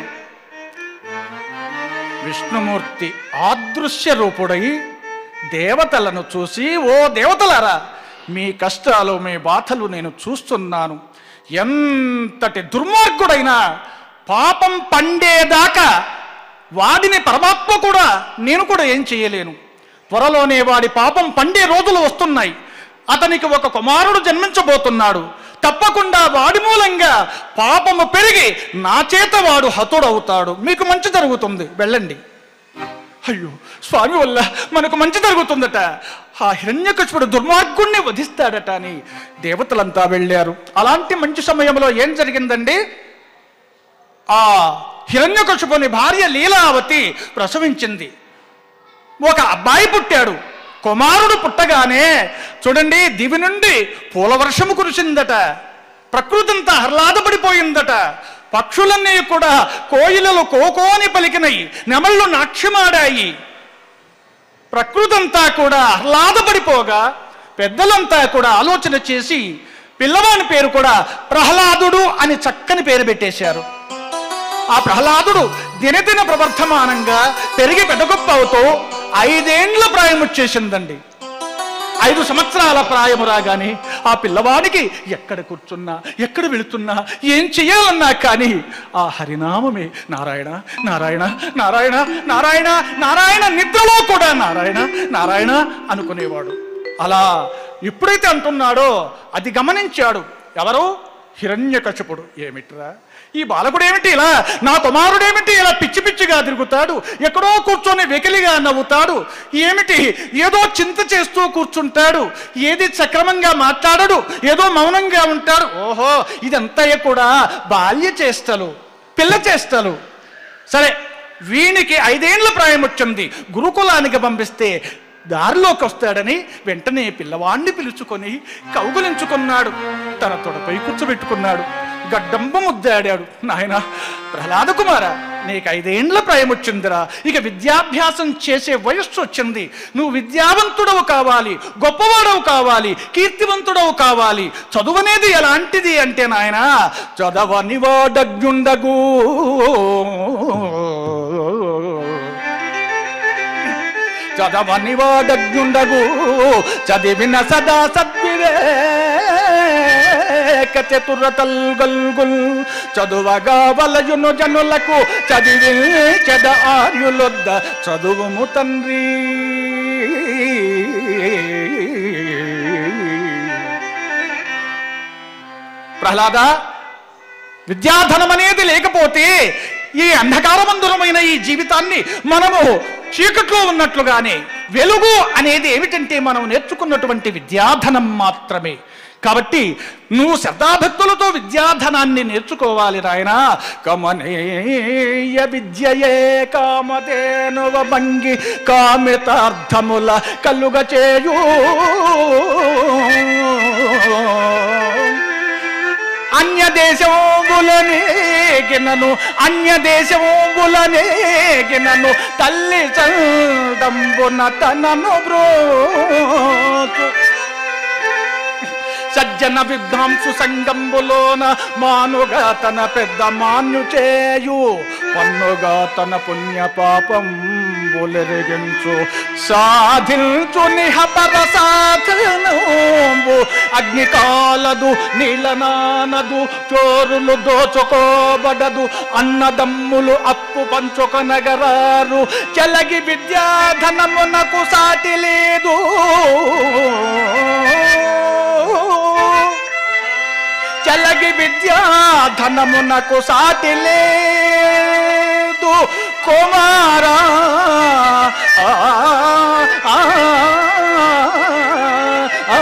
విష్ణుమూర్తి ఆదృశ్య రూపుడై దేవతలను చూసి ఓ దేవతలారా మీ కష్టాలు మీ బాధలు నేను చూస్తున్నాను ఎంతటి దుర్మార్గుడైనా పాపం పండేదాకా వాడిని పరమాత్మ కూడా నేను కూడా ఏం చేయలేను త్వరలోనే వాడి పాపం పండే రోజులు వస్తున్నాయి అతనికి ఒక కుమారుడు జన్మించబోతున్నాడు తప్పకుండా వాడి మూలంగా పాపము పెరిగి నా చేత వాడు హతుడవుతాడు మీకు మంచి జరుగుతుంది వెళ్ళండి అయ్యో స్వామి వల్ల మనకు మంచి జరుగుతుందట ఆ హిరణ్యకశిపుడు దుర్మార్గుణ్ణి వధిస్తాడట అని దేవతలంతా వెళ్ళారు అలాంటి మంచి సమయంలో ఏం జరిగిందండి ఆ హిరణ్యకశిపుని భార్య లీలావతి ప్రసవించింది ఒక అబ్బాయి పుట్టాడు కుమారుడు పుట్టగానే చూడండి దివి నుండి పూల వర్షము కురిసిందట ప్రకృతి అంతా ఆహ్లాదపడిపోయిందట పక్షులన్నీ కూడా కోయిలలు కోకోని పలికినాయి నెమళ్ళు నాట్యమాడాయి ప్రకృతి అంతా కూడా ఆహ్లాదపడిపోగా పెద్దలంతా కూడా ఆలోచన చేసి పిల్లవాని పేరు కూడా ప్రహ్లాదుడు అని చక్కని పేరు పెట్టేశారు ఆ ప్రహ్లాదుడు దినదిన ప్రవర్ధమానంగా పెరిగి పెద్దగొప్ప అవుతూ ఐదేండ్ల ప్రాయం వచ్చేసిందండి ఐదు సంవత్సరాల ప్రాయము రాగానే ఆ పిల్లవాడికి ఎక్కడ కూర్చున్నా ఎక్కడ వెళుతున్నా ఏం చెయ్యాలన్నా కానీ ఆ హరినామమే నారాయణ నారాయణ నారాయణ నారాయణ నారాయణ నిద్రలో కూడా నారాయణ నారాయణ అనుకునేవాడు అలా ఎప్పుడైతే అంటున్నాడో అది గమనించాడు ఎవరు హిరణ్యకశపుడు ఏమిట్రా ఈ బాలకుడు ఏమిటి ఇలా నా కుమారుడేమిటి ఇలా పిచ్చి పిచ్చిగా తిరుగుతాడు ఎక్కడో కూర్చొని వెకిలిగా నవ్వుతాడు ఏమిటి ఏదో చింత చేస్తూ కూర్చుంటాడు ఏది సక్రమంగా మాట్లాడడు ఏదో మౌనంగా ఉంటాడు ఓహో ఇదంతా కూడా బాల్య చేష్టలు పిల్ల చేష్టలు సరే వీనికి ఐదేండ్ల ప్రాయం వచ్చింది గురుకులానికి పంపిస్తే దారిలోకి వస్తాడని వెంటనే పిల్లవాణ్ణి పిలుచుకొని కౌగులించుకున్నాడు తన తొడపై కూర్చోబెట్టుకున్నాడు గడ్డంబ ముద్దాడాడు నాయన ప్రహ్లాద కుమార నీకు ఐదేండ్ల ప్రాయం వచ్చిందిరా ఇక విద్యాభ్యాసం చేసే వయస్సు వచ్చింది నువ్వు విద్యావంతుడవు కావాలి గొప్పవాడవు కావాలి కీర్తివంతుడవు కావాలి చదువనేది ఎలాంటిది అంటే నాయన చదవని వాడగ్యుండగు చదవని వాడగ్యుండగు చదివిన సదా సద్వివేక చతురతల్ గల్గుల్ చదువగా వలయును జనులకు చదివి చెద ఆర్యులొద్ద చదువుము తండ్రి ప్రహ్లాద విద్యాధనం అనేది లేకపోతే ఈ అంధకారమందురమైన ఈ జీవితాన్ని మనము చీకట్లో ఉన్నట్లుగానే వెలుగు అనేది ఏమిటంటే మనం నేర్చుకున్నటువంటి విద్యాధనం మాత్రమే కాబట్టి నువ్వు శ్రద్ధాభక్తులతో విద్యాధనాన్ని నేర్చుకోవాలి నాయన కమనీయ విద్యయే కామధేనువ భంగి కామితార్థముల కలుగ చేయు అన్య దేశములనేగినను అన్య దేశములనేగినను తల్లి చందంబున తనను బ్రోచు సజ్జన విద్వాంసు సంగంబులోన మానుగా తన పెద్ద మాన్యు చేయు పన్నుగా తన పుణ్య పాపం బులెరిగించు సాధించు నిహపర సాధనంబు అగ్ని కాలదు నీలనానదు చోరులు దోచుకోబడదు అన్నదమ్ములు అప్పు పంచుకొనగరారు చెలగి విద్యాధనమునకు సాటి లేదు చలగి విద్యాధనమునకు సాటి లేదు కుమారా ఆ, ఆ, ఆ,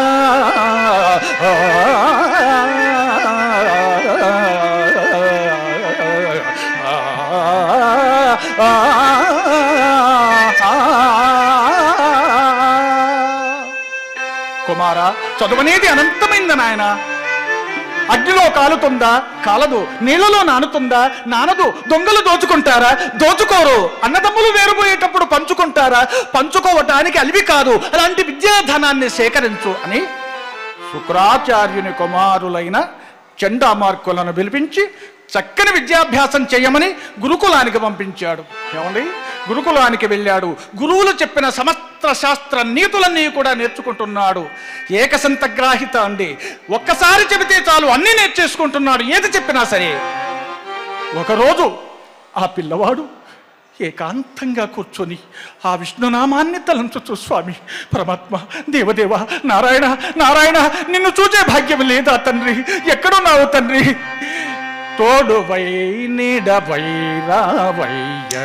కుమారా చదువనేది అనంతమైంది నాయన అగ్నిలో కాలుతుందా కాలదు నీళ్ళలో నానుతుందా నానదు దొంగలు దోచుకుంటారా దోచుకోరు అన్నదమ్ములు వేరుపోయేటప్పుడు పంచుకుంటారా పంచుకోవటానికి అలివి కాదు అలాంటి విద్యాధనాన్ని సేకరించు అని శుక్రాచార్యుని కుమారులైన చండామార్కులను పిలిపించి చక్కని విద్యాభ్యాసం చేయమని గురుకులానికి పంపించాడు ఏమండి గురుకులానికి వెళ్ళాడు గురువులు చెప్పిన సమస్త శాస్త్ర నీతులన్నీ కూడా నేర్చుకుంటున్నాడు ఏకసంతగ్రాహిత అండి ఒక్కసారి చెబితే చాలు అన్నీ నేర్చేసుకుంటున్నాడు ఏది చెప్పినా సరే ఒకరోజు ఆ పిల్లవాడు ఏకాంతంగా కూర్చొని ఆ విష్ణునామాన్ని తలంచుచు స్వామి పరమాత్మ దేవదేవ నారాయణ నారాయణ నిన్ను చూచే భాగ్యం లేదా తండ్రి ఎక్కడున్నావు తండ్రి తోడువై నీడవై రావయ్య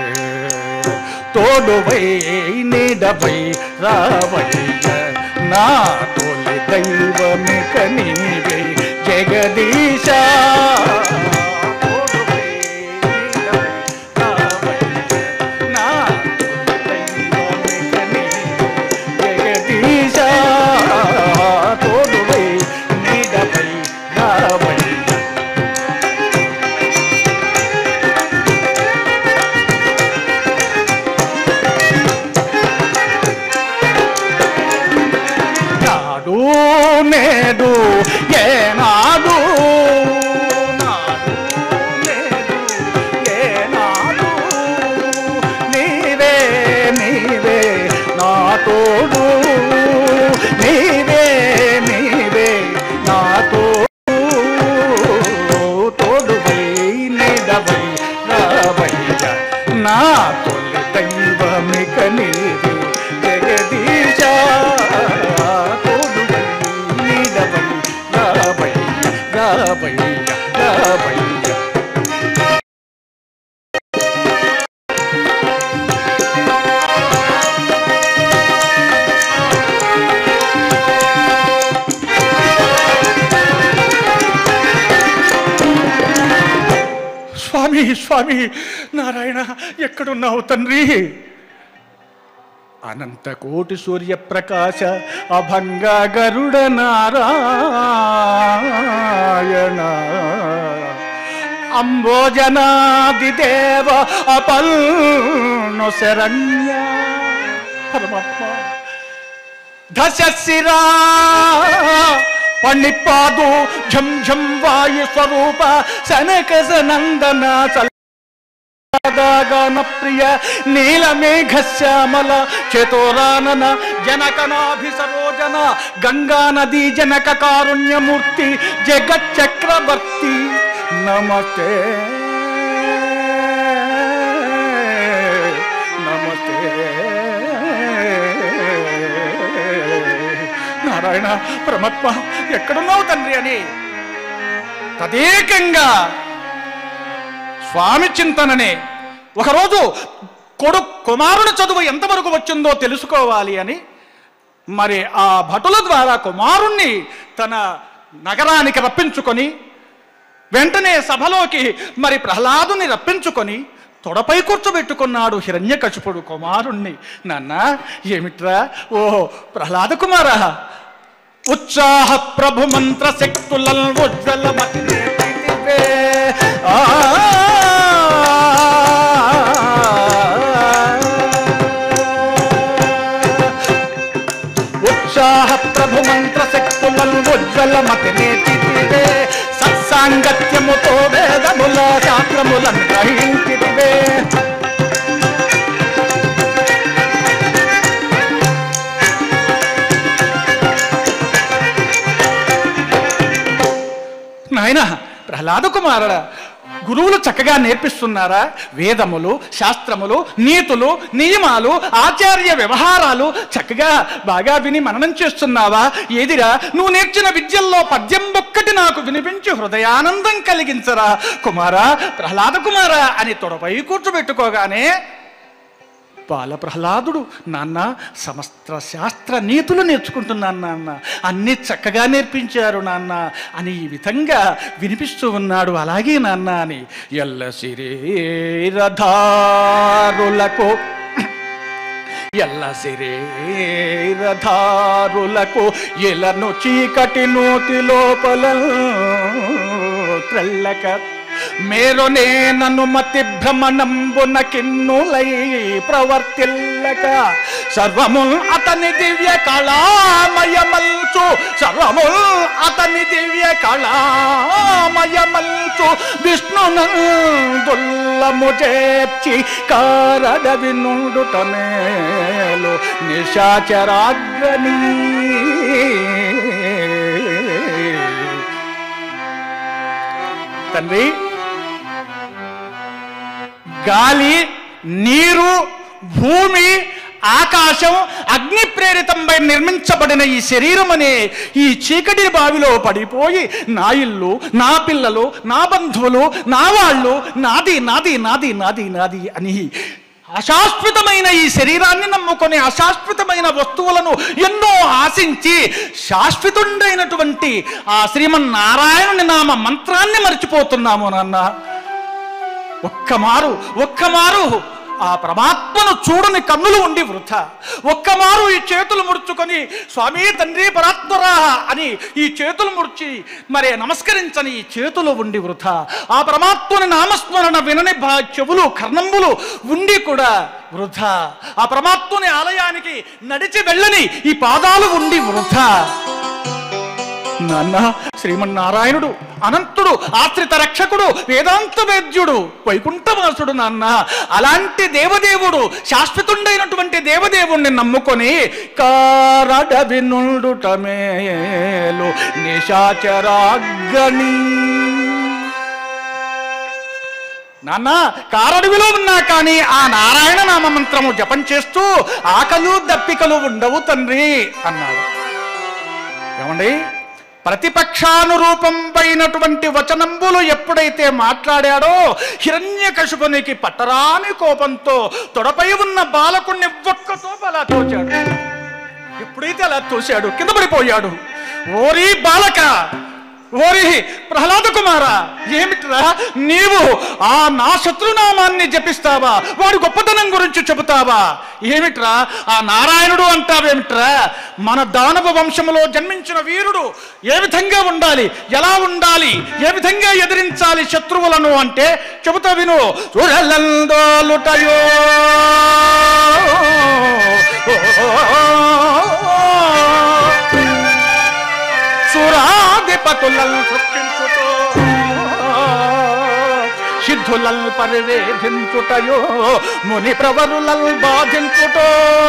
తోడువై నీడవై రావయ్య నా తొలి దైవమిక నీవే జగదీశ తోడువై నీడవై రావయ్య నా తొలి దైవమిక నీవే జగదీశ తోడువై నీడవై రావయ్య నాడు నేడు ఏనాడు నాడు నేడు ఏనాడు నీవే నీవే నా తోడు నీవే నీవే నా తోడు తోడువై నీడవై రావయ్య నా తొలి దైవమిక నీవే జగదీశ తోడువై నీడవై రావయ్య రావయ్య రావయ్య స్వామి స్వామి నారాయణ ఎక్కడున్నావు తండ్రి అనంత కోటి సూర్యప్రకాశ అభంగ గరుడ నారాయణ అంబోజనాది దేవ అపల్ను శరణ్య పరమాత్మ దశశిరా పణిపాదు ఝం ఝం వాయు స్వరూప సనక సనందన గాన ప్రియ నీలమేఘ శ్యామల చతురానన జనకనాభి సరోజన గంగా నదీ జనక కారుణ్యమూర్తి జగత్ చక్రవర్తి నమస్తే నమస్తే నారాయణ పరమాత్మ ఎక్కడున్నావు తండ్రి అని తదేకంగా స్వామి చింతననే ఒకరోజు కొడుకు కుమారుని చదువు ఎంతవరకు వచ్చిందో తెలుసుకోవాలి అని మరి ఆ భటుల ద్వారా కుమారుణ్ణి తన నగరానికి రప్పించుకొని వెంటనే సభలోకి మరి ప్రహ్లాదుని రప్పించుకొని తొడపై కూర్చోబెట్టుకున్నాడు హిరణ్యకశిపుడు కుమారుణ్ణి నాన్న ఏమిట్రా ఓ ప్రహ్లాద కుమార ఉత్సాహ ప్రభు మంత్ర శక్తులల్ ఉజ్వల మతివే ఆ ఉత్సాహ ప్రభు మంత్ర శక్తులల్ ఉజ్వల మతినే చితివే సత్సాంగత్యముతో వేదముల శాస్త్రములను గ్రహించితివే నాయన ప్రహ్లాద కుమారుడ గురువులు చక్కగా నేర్పిస్తున్నారా వేదములు శాస్త్రములు నీతులు నియమాలు ఆచార్య వ్యవహారాలు చక్కగా బాగా విని మననం చేస్తున్నావా ఏదిరా నువ్వు నేర్చిన విద్యల్లో పద్యం ఒక్కటి నాకు వినిపించి హృదయానందం కలిగించరా కుమారా ప్రహ్లాద కుమారా అని తొడపై కూర్చోబెట్టుకోగానే బాల ప్రహ్లాదుడు నాన్న సమస్త శాస్త్ర నీతులు నేర్చుకుంటున్నాను నాన్న అన్నీ చక్కగా నేర్పించారు నాన్న అని ఈ విధంగా వినిపిస్తూ ఉన్నాడు అలాగే నాన్న అని ఎల్ల శరీరధారులకు ఎల్ల శరీరధారులకు ఎలను చీకటి నోతి లోపల త్రెల్లక మేరునే నన్ను మతి భ్రమణంబున కిన్నులై ప్రవర్తిల్లక సర్వముల్ అతని దివ్య కళామయమల్చు సర్వముల్ అతని దివ్య కళామయమల్చు విష్ణునందుల్లము చేర్చి కారడ వినుడుట మేలు నిశాచరాగ్రనీ తండ్రి గాలి నీరు భూమి ఆకాశం అగ్ని ప్రేరితంపై నిర్మించబడిన ఈ శరీరం అనే ఈ చీకటి బావిలో పడిపోయి నా ఇల్లు నా పిల్లలు నా బంధువులు నా వాళ్ళు నాది నాది నాది నాది నాది అని అశాశ్వతమైన ఈ శరీరాన్ని నమ్ముకొని అశాశ్వతమైన వస్తువులను ఎన్నో ఆశించి శాశ్వతుండైనటువంటి ఆ శ్రీమన్నారాయణుని నామ మంత్రాన్ని మర్చిపోతున్నాము నాన్న ఒక్క మారు ఒక్క మారు ఆ పరమాత్మను చూడని కన్నులు ఉండి వృథ ఒక్క మారు ఈ చేతులు ముడుచుకొని స్వామి తండ్రి పరాత్మరా అని ఈ చేతులు ముడిచి మరి నమస్కరించని ఈ చేతులు ఉండి వృథ ఆ పరమాత్మని నామస్మరణ వినని భా చెవులు కర్ణంబులు ఉండి కూడా వృథ ఆ పరమాత్మని ఆలయానికి నడిచి వెళ్ళని ఈ పాదాలు ఉండి వృథ నాన్న శ్రీమన్నారాయణుడు అనంతుడు ఆశ్రిత రక్షకుడు వేదాంత వేద్యుడు వైకుంఠవాసుడు నాన్న అలాంటి దేవదేవుడు శాశ్వతుండైనటువంటి దేవదేవుణ్ణి నమ్ముకొని కారడవి నుండుట మేలు నిశాచరాగణి నాన్న కారడవిలో ఉన్నా కానీ ఆ నారాయణ నామ మంత్రము జపం చేస్తూ ఆకలు దప్పికలు ఉండవు తండ్రి అన్నాడు ఏమండి ప్రతిపక్షానురూపంపైనటువంటి వచనంబులు ఎప్పుడైతే మాట్లాడాడో హిరణ్యకశుపునికి పట్టరాని కోపంతో తొడపై ఉన్న బాలకుణ్ణి ఒక్కతో అలా తోచాడు ఎప్పుడైతే అలా తోశాడు కింద పడిపోయాడు ఓరి బాలక ఓరి ప్రహ్లాద కుమార ఏమిట్రా నీవు ఆ నా శత్రునామాన్ని జపిస్తావా వాడి గొప్పతనం గురించి చెబుతావా ఏమిట్రా ఆ నారాయణుడు అంటావేమిట్రా మన దానవ వంశములో జన్మించిన వీరుడు ఏ విధంగా ఉండాలి ఎలా ఉండాలి ఏ విధంగా ఎదిరించాలి శత్రువులను అంటే చెబుతా విను చూడలందోలుటయో సురాధిపతులల్ సృష్టించుటో సిద్ధులల్ పరివేధించుటయో ముని ప్రవరులల్ బాధించుటో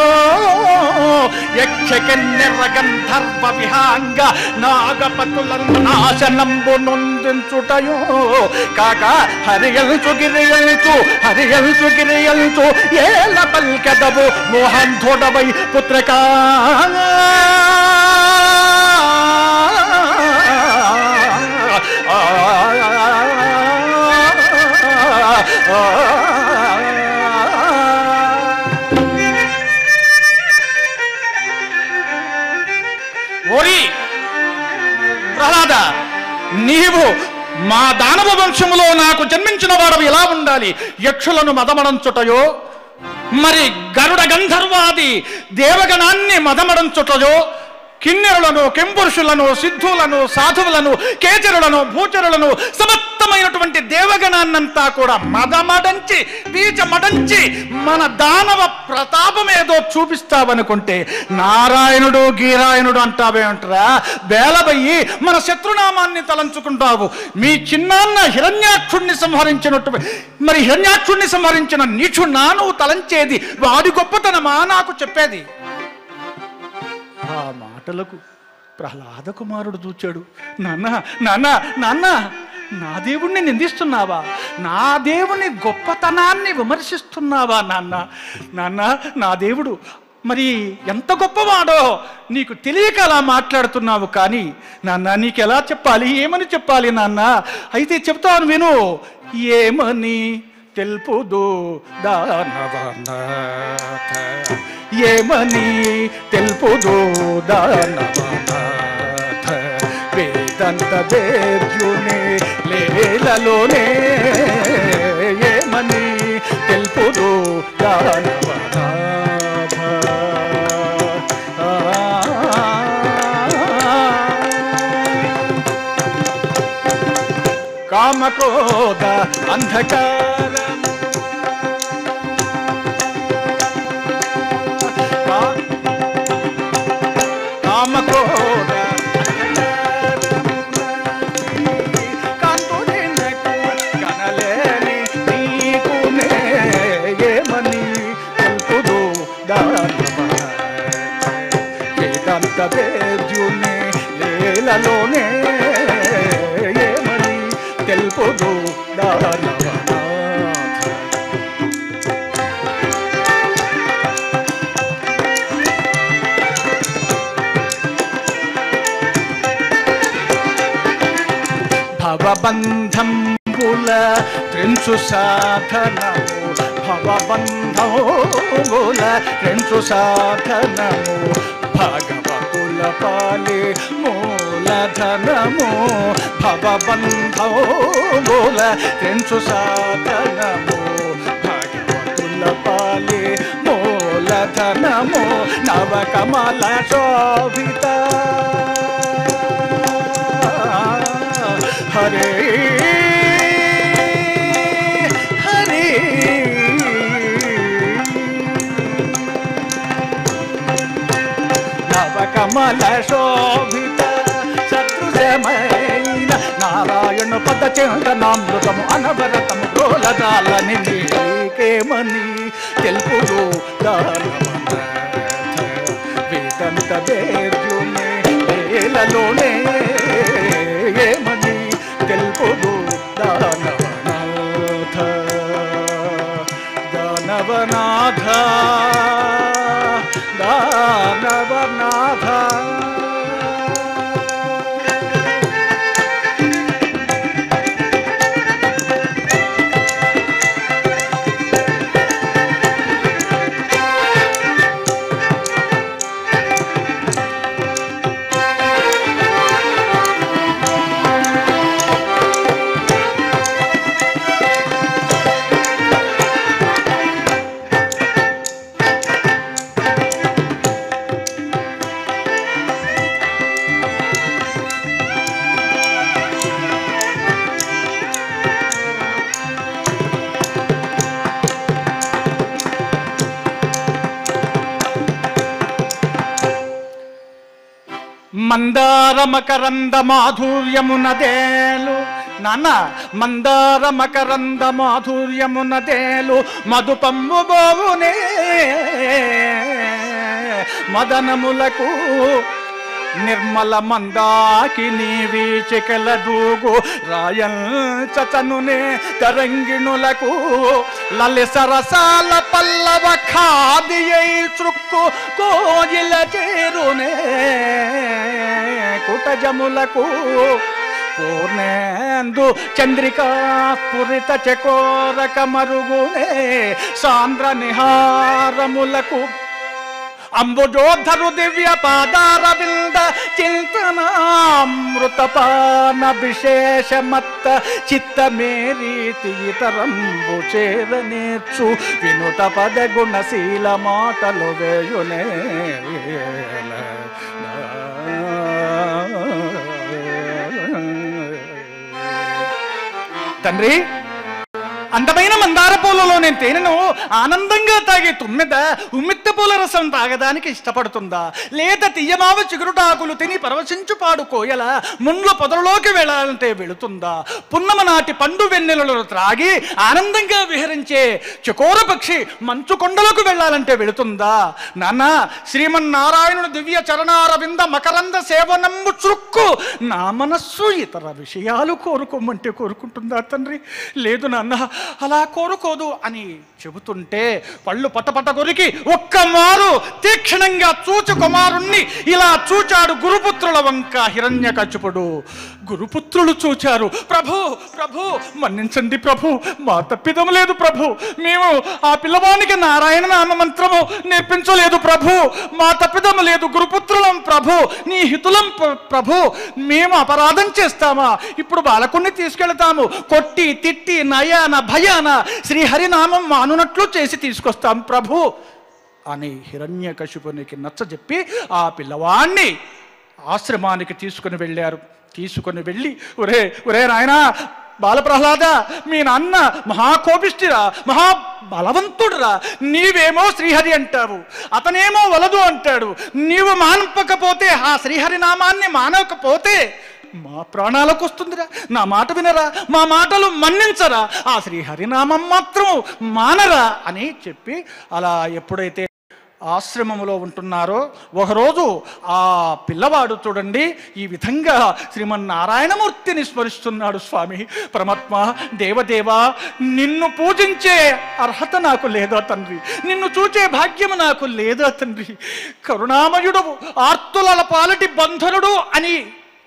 యక్షకెన్నెర్ర గంధర్వ విహాంగ నాగపతులల్ నాశనంబు నొందించుటయో కాక హరియల్చు గిరియల్చు హరియల్చు గిరియల్చు ఏల పల్కెదవు మోహంధుడవై పుత్రకా ఓరి ప్రహ్లాద నీవు మా దానవ వంశములో నాకు జన్మించిన వాడవి ఎలా ఉండాలి యక్షులను మదమడంచుటయో మరి గరుడ గంధర్వాది దేవగణాన్ని మదమడంచుటయో కిన్నెరులను కెంపురుషులను సిద్ధులను సాధువులను కేచరులను భూచరులను సమస్తమైనటువంటి దేవగణాన్నంతా కూడా మదమడంచి బీజమడంచి మన దానవ ప్రతాపం ఏదో చూపిస్తావనుకుంటే నారాయణుడు గీరాయణుడు అంటావేంటరా బేలబయ్యి మన శత్రునామాన్ని తలంచుకుంటావు మీ చిన్నాన్న హిరణ్యాక్షుణ్ణి సంహరించినట్టు మరి హిరణ్యాక్షుణ్ణి సంహరించిన నీచున్నా నువ్వు తలంచేది వాడి గొప్పతనమా నాకు చెప్పేది ఆ మాటలకు ప్రహ్లాద కుమారుడు చూచాడు నాన్న నాన్న నాన్న నా దేవుణ్ణి నిందిస్తున్నావా నా దేవుని గొప్పతనాన్ని విమర్శిస్తున్నావా నాన్న నాన్న నా దేవుడు మరి ఎంత గొప్పవాడో నీకు తెలియక అలా మాట్లాడుతున్నావు కానీ నాన్న నీకు ఎలా చెప్పాలి ఏమని చెప్పాలి నాన్న అయితే చెప్తాను విను ఏమని తెలుపుదు దానవనాథ ఏమని తెలుపుదు దానవనాథ వేదంత దేవ్యుని లేలలోనే ఏమని తెలుపుదు దానవనాథ కామక్రోధ అంధకారం కా- కామక్రోధ కాంతుడినకు కనలేని నీకునే ఏమని తెలుపుదు దానవ వేదాంత వేద్యుని లేలలోనే ఏమని తెలుపుదు దానవనాథ భవబంధంబుల ట్రెంచు సాధనము భవబంధముల ట్రెంచు సాధనము భగవతుల పాలి మూలధనము భవబంధముల ట్రెంచు సాధనము భగవతుల పాలి మూలధనము నవకమల శోభిత హరే హరే నవకమల శోభిత శత్రుశమైన నారాయణ పద చింతనామృతము అనవరతము గోలదాలని నీకేమని తెలుపుడు దానవనాథ వేదంత వేద్యునే వేలలోనే ఏమని తెలుపుడు దానవనాథ దానవనాథ దానవనాథ మందార మకరంద మాధుర్యమునదేలు నాన్న మందార మకరంద మాధుర్యమునదేలు మధుపమ్ము బోవునే మదనములకు నిర్మల మందాకి నీవి చికల దూగు రాయంచనునే తరంగిణులకు లలి సరసాల పల్లవ ఖాదియై చుక్కు కోయిల చేరునే కుటజములకు పూర్ణేందు చంద్రికా పురిత చకోరక మరుగునే సాంద్ర నిహారములకు అంబుజోద్ధరు దివ్య పాదారవింద చింతనామృతపాన విశేషమత్త చిత్త మేరీతి ఇతరంబు చేర నేర్చు వినుత పద గుణశీల మాటలు వేయునే తండ్రి అందమైన మందార పూలలో నేను తేనెను ఆనందంగా తాగే తుమ్మెద ఉమ్మిత్త పూల రసం తాగడానికి ఇష్టపడుతుందా లేదా తీయమావ చిగురుటాకులు తిని పరవశించు పాడు కోయల ముండ్ల పొదలలోకి వెళ్ళాలంటే వెళుతుందా పున్నమ నాటి పండు వెన్నెలలో త్రాగి ఆనందంగా విహరించే చకోర పక్షి మంచు కొండలకు వెళ్ళాలంటే వెళుతుందా నాన్న శ్రీమన్నారాయణుడు దివ్య చరణారవింద మకరంద సేవనంబు చుక్కు నా మనస్సు ఇతర విషయాలు కోరుకోమంటే కోరుకుంటుందా తండ్రి లేదు నాన్న అలా కోరుకోదు అని చెబుతుంటే పళ్ళు పటపట కొరికి ఒక్క మారు తీక్షణంగా చూచు కుమారుణ్ణి ఇలా చూచాడు గురుపుత్రుల వంక హిరణ్యకచుపుడు గురుపుత్రులు చూచారు ప్రభు ప్రభు మన్నించండి ప్రభు మా తప్పిదం లేదు ప్రభు మేము ఆ పిల్లవానికి నారాయణ నామ మంత్రము నేర్పించలేదు ప్రభు మా తప్పిదం లేదు గురుపుత్రులం ప్రభు నీ హితులం ప్ర- ప్రభు మేము అపరాధం చేస్తామా ఇప్పుడు బాలకుణ్ణి తీసుకెళ్తాము కొట్టి తిట్టి నయాన భయాన శ్రీహరినామం మానునట్లు చేసి తీసుకొస్తాం ప్రభు అని హిరణ్యకశిపునికి నచ్చజెప్పి ఆ పిల్లవాణ్ణి ఆశ్రమానికి తీసుకుని వెళ్ళారు తీసుకుని వెళ్ళి ఒరే ఒరే నాయనా బాలప్రహ్లాద మీ నాన్న మహాకోపిష్టిరా మహా బలవంతుడురా నీవేమో శ్రీహరి అంటావు అతనేమో వలదు అంటాడు నీవు మానపకపోతే ఆ శ్రీహరి నామాన్ని మానవకపోతే మా ప్రాణాలకు వస్తుందిరా నా మాట వినరా మా మాటలు మన్నించరా ఆ శ్రీహరినామం మాత్రం మానరా అని చెప్పి అలా ఎప్పుడైతే ఆశ్రమములో ఉంటున్నారో ఒకరోజు ఆ పిల్లవాడు చూడండి ఈ విధంగా శ్రీమన్నారాయణమూర్తిని స్మరిస్తున్నాడు స్వామి పరమాత్మ దేవదేవా నిన్ను పూజించే అర్హత నాకు లేదా తండ్రి నిన్ను చూచే భాగ్యము నాకు లేదా తండ్రి కరుణామయుడు ఆర్తుల పాలటి బంధనుడు అని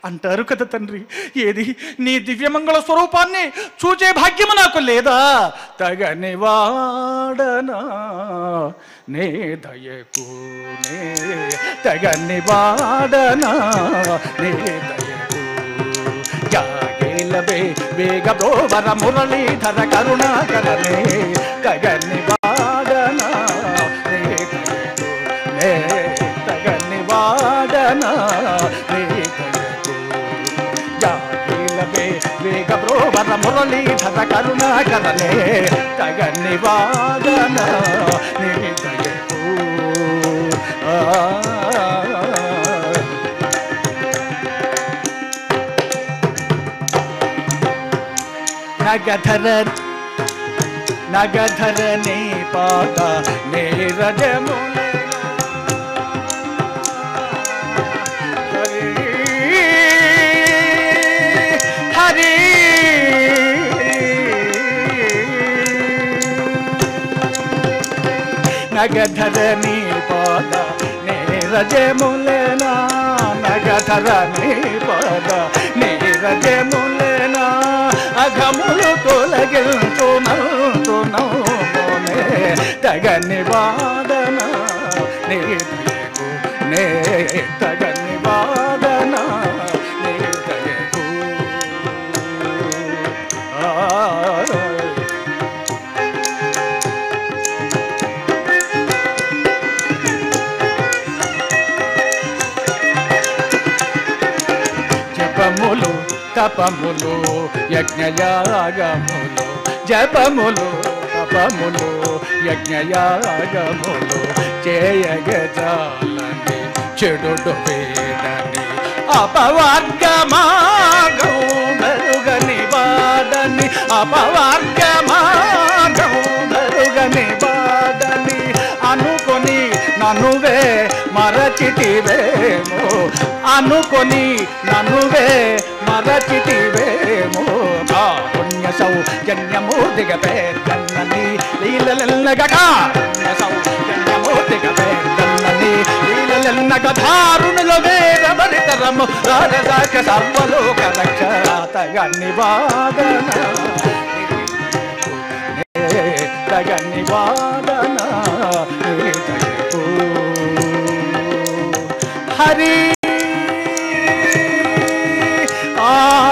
అంటారు కదా తండ్రి ఏది నీ దివ్యమంగళ స్వరూపాన్ని చూచే భాగ్యము నాకు లేదా తగని వాడనా నే దయకు నే తగని వాడనా నే దయకు జాగేలబే వేగ బ్రోవర మురళీధర కరుణాకరనే తగని వాడనా నే దయకు నే తగని వాడనా నే దయకు జాగేలబే వేగ బ్రోవర మురళీధర కరుణాకరనే తగని వాడనా నే దయకు ఆ నగధర నగధర నీ పాద నేరజములే హరి హరి నగధర నీ పాద నేరజములేనా నగధర నీ పాద నేరజములేనా అఘములు తొలగించు నంతు నౌనే తగని వాదన నే దయకు నే తగని వాదన నే దయకు ఆ జపములు తపములు యజ్ఞయాగములు జపములు తపములు యజ్ఞయాగములు చేయగజాలని చెడుడు వేడని అపవర్గమాగం మెరుగని వాడని అపవర్గమాగం మెరుగని వాడని అనుకొని ననువే మరచితివేమో అనుకొని ననువే మరచితివేమో కారుణ్య సౌజన్యము దిగపే కన్నని లీలలెల్లగ కారుణ్య సౌజన్యము దిగపే కన్నని లీలలెల్లగ ధారుణుల వేర భరితరము రాజదాక సర్వలోక రక్షాతగ నివాదన తగని వాదన హరి ఆ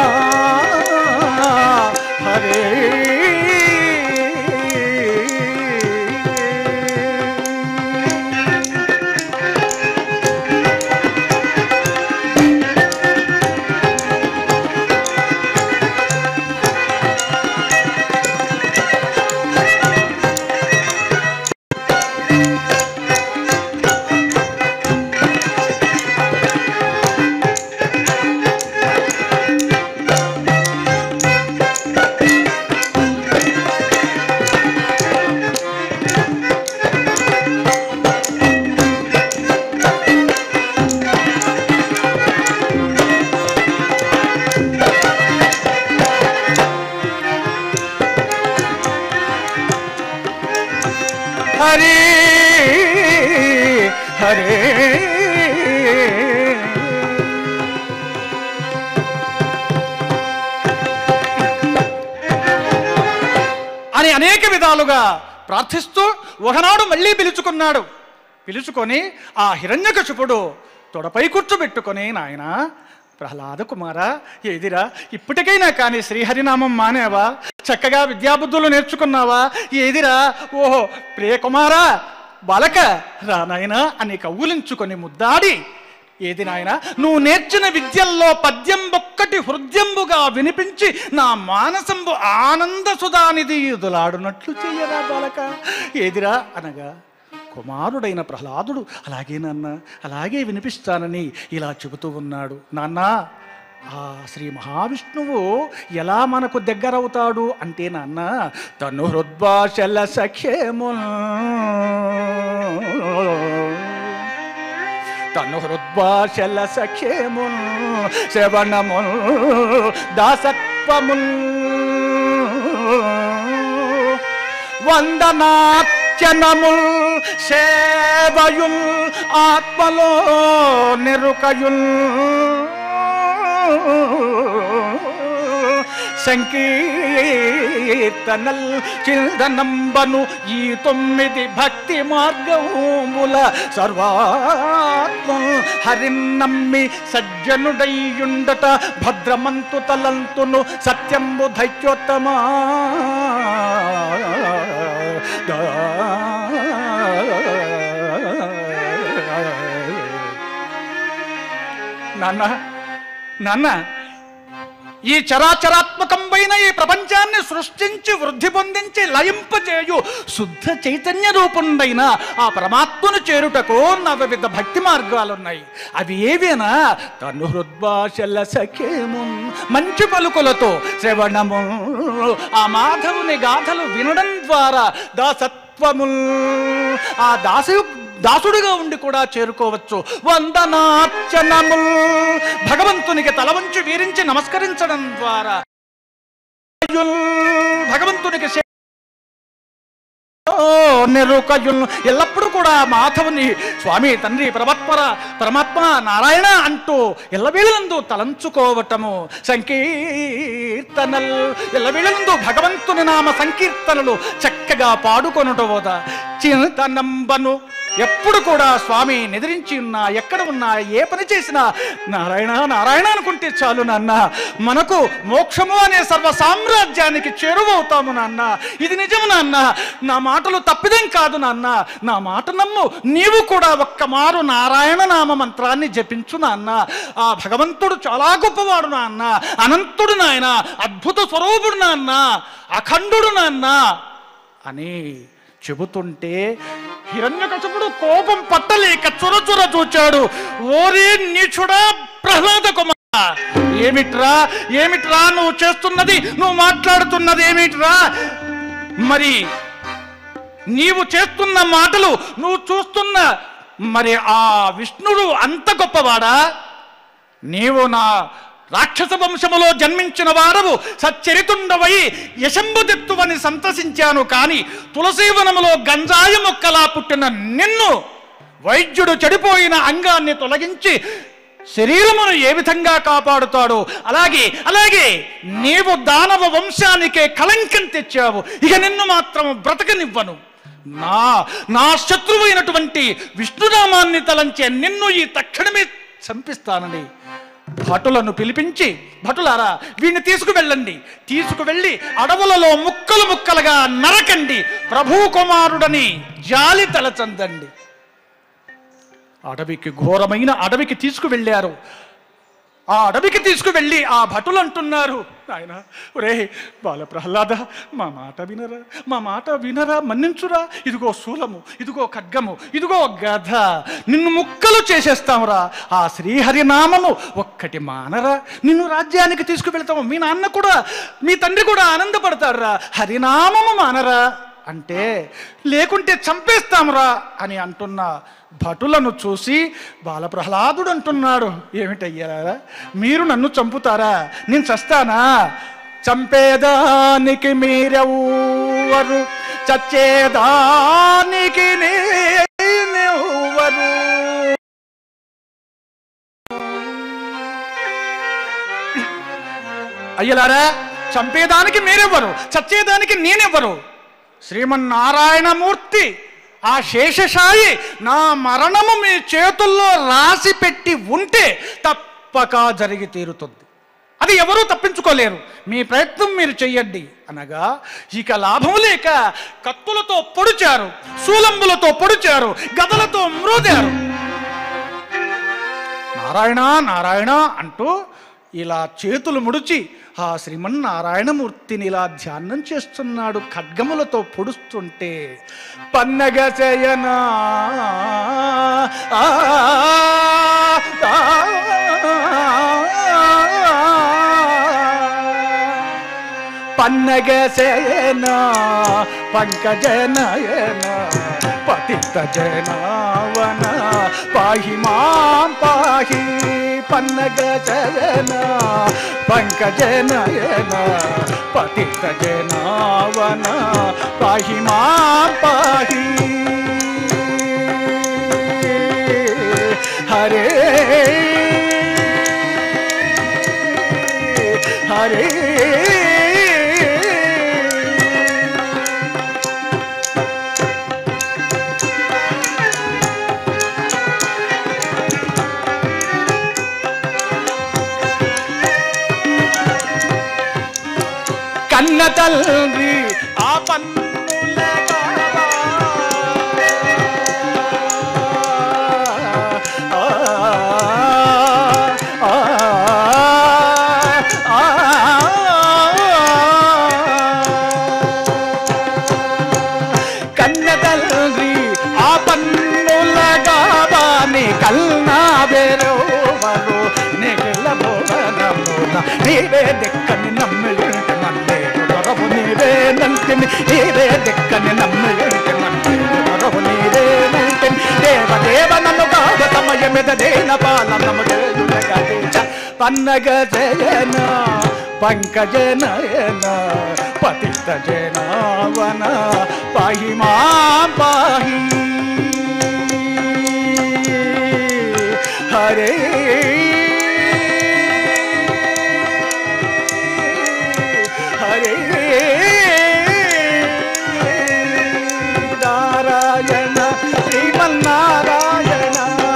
హరే హరి హరే అని అనేక విధాలుగా ప్రార్థిస్తూ ఒకనాడు మళ్ళీ పిలుచుకున్నాడు పిలుచుకొని ఆ హిరణ్యకశిపుడు తొడపై కూర్చోబెట్టుకొని నాయన ప్రహ్లాద కుమార ఏదిరా ఇప్పటికైనా కానీ శ్రీహరినామం మానేవా చక్కగా విద్యాబుద్ధులు నేర్చుకున్నావా ఏదిరా ఓహో ప్రియ కుమారా బాలక రా నాయనా అని కవ్వులించుకొని ముద్దాడి ఏది నాయన నువ్వు నేర్చిన విద్యల్లో పద్యం ఒక్కటి హృదయంబుగా వినిపించి నా మానసంబు ఆనంద సుధానిధి ఎదులాడునట్లు చెయ్యరా బాలక ఏదిరా అనగా కుమారుడైన ప్రహ్లాదుడు అలాగే నాన్న అలాగే వినిపిస్తానని ఇలా చెబుతూ ఉన్నాడు నాన్న ఆ శ్రీ మహావిష్ణువు ఎలా మనకు దగ్గరవుతాడు అంటే నాన్న తను హృద్భాషల సఖ్యముల్ తను హృద్భాషల సఖ్యముల్ శ్రవణముల్ దాసత్వముల్ వందనార్చనముల్ సేవయుల్ ఆత్మలో నిరుకయుల్ సంకీర్తనల్ చిల్దనంబను ఈ తొమ్మిది భక్తి మార్గముల సర్వాత్మ హరిన్నమ్మి సజ్జనుడయ్యుండట భద్రమంతు తలంతును సత్యంబు ధైత్యోత్తమా నాన్న నాన్న ఈ చరాచరాత్మకంపైన ఈ ప్రపంచాన్ని సృష్టించి వృద్ధి పొందించి లయింపజేయు శుద్ధ చైతన్య రూపుండైన ఆ పరమాత్మను చేరుటకు నవవిధ భక్తి మార్గాలున్నాయి అవి ఏవేనా తను హృద్భాషల సఖేము మంచి పలుకులతో శ్రవణము ఆ మాధవుని గాథలు వినడం ద్వారా దాసత్వము ఆ దాసు దాసుడిగా ఉండి కూడా చేరుకోవచ్చు వందనార్చనముల్ భగవంతునికి తల వంచి వీరించి నమస్కరించడం ద్వారా భగవంతునికి సే- ఓ నెరుకయుల్ ఎల్లప్పుడూ కూడా మాధవుని స్వామి తండ్రి పరమాత్మర పరమాత్మ నారాయణ అంటూ ఎల్లవేళలందు తలంచుకోవటము సంకీర్తనలు ఎల్లవేళలందు భగవంతుని నామ సంకీర్తనలు చక్కగా పాడుకొనుటవోదా చింతనంబను ఎప్పుడు కూడా స్వామి నిద్రించి ఉన్నా ఎక్కడ ఉన్నా ఏ పని చేసినా నారాయణ నారాయణ అనుకుంటే చాలు నాన్న మనకు మోక్షము అనే సర్వ సామ్రాజ్యానికి చేరువవుతాము నాన్న ఇది నిజము నాన్న నా మాటలు తప్పిదేం కాదు నాన్న నా మాట నమ్ము నీవు కూడా ఒక్క మారు నారాయణ నామ మంత్రాన్ని జపించు నాన్న ఆ భగవంతుడు చాలా గొప్పవాడు నాన్న అనంతుడు నాయన అద్భుత స్వరూపుడు నాన్న అఖండుడు నాన్న అని చెబుతుంటే హిరణ్యకశపుడు కోపం పట్టలేక చురచుర చూచాడు ఓరే నీచుడా ప్రహ్లాద కుమార ఏమిట్రా ఏమిట్రా నువ్వు చేస్తున్నది నువ్వు మాట్లాడుతున్నది ఏమిట్రా మరి నీవు చేస్తున్న మాటలు నువ్వు చూస్తున్న మరి ఆ విష్ణుడు అంత గొప్పవాడా నీవు నా రాక్షస వంశములో జన్మించిన వాడవు సచ్చరితుండవై యశంబుదెత్తువని సంతసించాను కాని తులసీవనములో గంజాయి మొక్కలా పుట్టిన నిన్ను వైద్యుడు చెడిపోయిన అంగాన్ని తొలగించి శరీరమును ఏ విధంగా కాపాడుతాడో అలాగే అలాగే నీవు దానవ వంశానికే కళంకం తెచ్చావు ఇక నిన్ను మాత్రం బ్రతకనివ్వను నా నా శత్రువైనటువంటి విష్ణునామాన్ని తలంచే నిన్ను ఈ తక్షణమే చంపిస్తానని భటులను పిలిపించి భటులారా వీడిని తీసుకువెళ్ళండి తీసుకువెళ్ళి అడవులలో ముక్కలు ముక్కలుగా నరకండి ప్రభు కుమారుడని జాలి తలచందండి అడవికి ఘోరమైన అడవికి తీసుకువెళ్ళారు ఆ అడవికి తీసుకువెళ్ళి ఆ భటులు అంటున్నారు ఆయన ఒరే బాల ప్రహ్లాద మా మాట వినరా మా మాట వినరా మన్నించురా ఇదిగో శూలము ఇదిగో ఖడ్గము ఇదిగో గధ నిన్ను ముక్కలు చేసేస్తామురా ఆ శ్రీహరి నామము ఒక్కటి మానరా నిన్ను రాజ్యానికి తీసుకువెళ్తాము మీ నాన్న కూడా మీ తండ్రి కూడా ఆనందపడతాడురా హరినామము మానరా అంటే లేకుంటే చంపేస్తాంరా అని అంటున్న భటులను చూసి బాలప్రహ్లాదుడు అంటున్నాడు ఏమిటయ్యారా మీరు నన్ను చంపుతారా నేను చస్తానా చంపేదానికి మీరెవ్వరు చచ్చేదానికి నేనెవ్వరు అయ్యలారా చంపేదానికి మీరెవ్వరు చచ్చేదానికి నేనెవ్వరు శ్రీమన్నారాయణమూర్తి ఆ శేషశాయి నా మరణము మీ చేతుల్లో రాసి పెట్టి ఉంటే తప్పక జరిగి తీరుతుంది అది ఎవరూ తప్పించుకోలేరు మీ ప్రయత్నం మీరు చెయ్యండి అనగా ఇక లాభం లేక కత్తులతో పొడిచారు శూలంబులతో పొడిచారు గదలతో మ్రోదారు నారాయణ నారాయణ అంటూ ఇలా చేతులు ముడిచి ఆ శ్రీమన్నారాయణమూర్తిని ఇలా ధ్యానం చేస్తున్నాడు ఖడ్గములతో పొడుస్తుంటే పన్నగ శయనా ఆ, ఆ, పన్నగ శయన పంకజ నయన పతిత జనావన పాహి మాం పాహి పన్నగ శయన పంకజ నయన పతిత జనావన పాహి మాం పాహి హరే హరే కన్న తల్లి ఆ పన్నుల ఆ, ఆ, ఆ, కన్న తల్లి ఆ పన్నుల గాబాని కల్నా బెరవరు నిగిల భువనమున నీవే దిక్కని నమ్మింటి నన్నే దొరవు నీవే నంటిని నీవే దిక్కని నమ్మింటి నన్నే దొరవు నీవే నంటిని దేవ దేవ నన్ను కావ సమయమిద దేన పాలనము చేయుడగదించ పన్నగ జయన పంకజ నయన పతిత జనావన పాహి మా పాహి హరే హరే నారాయణ శ్రీమన్నారాయణ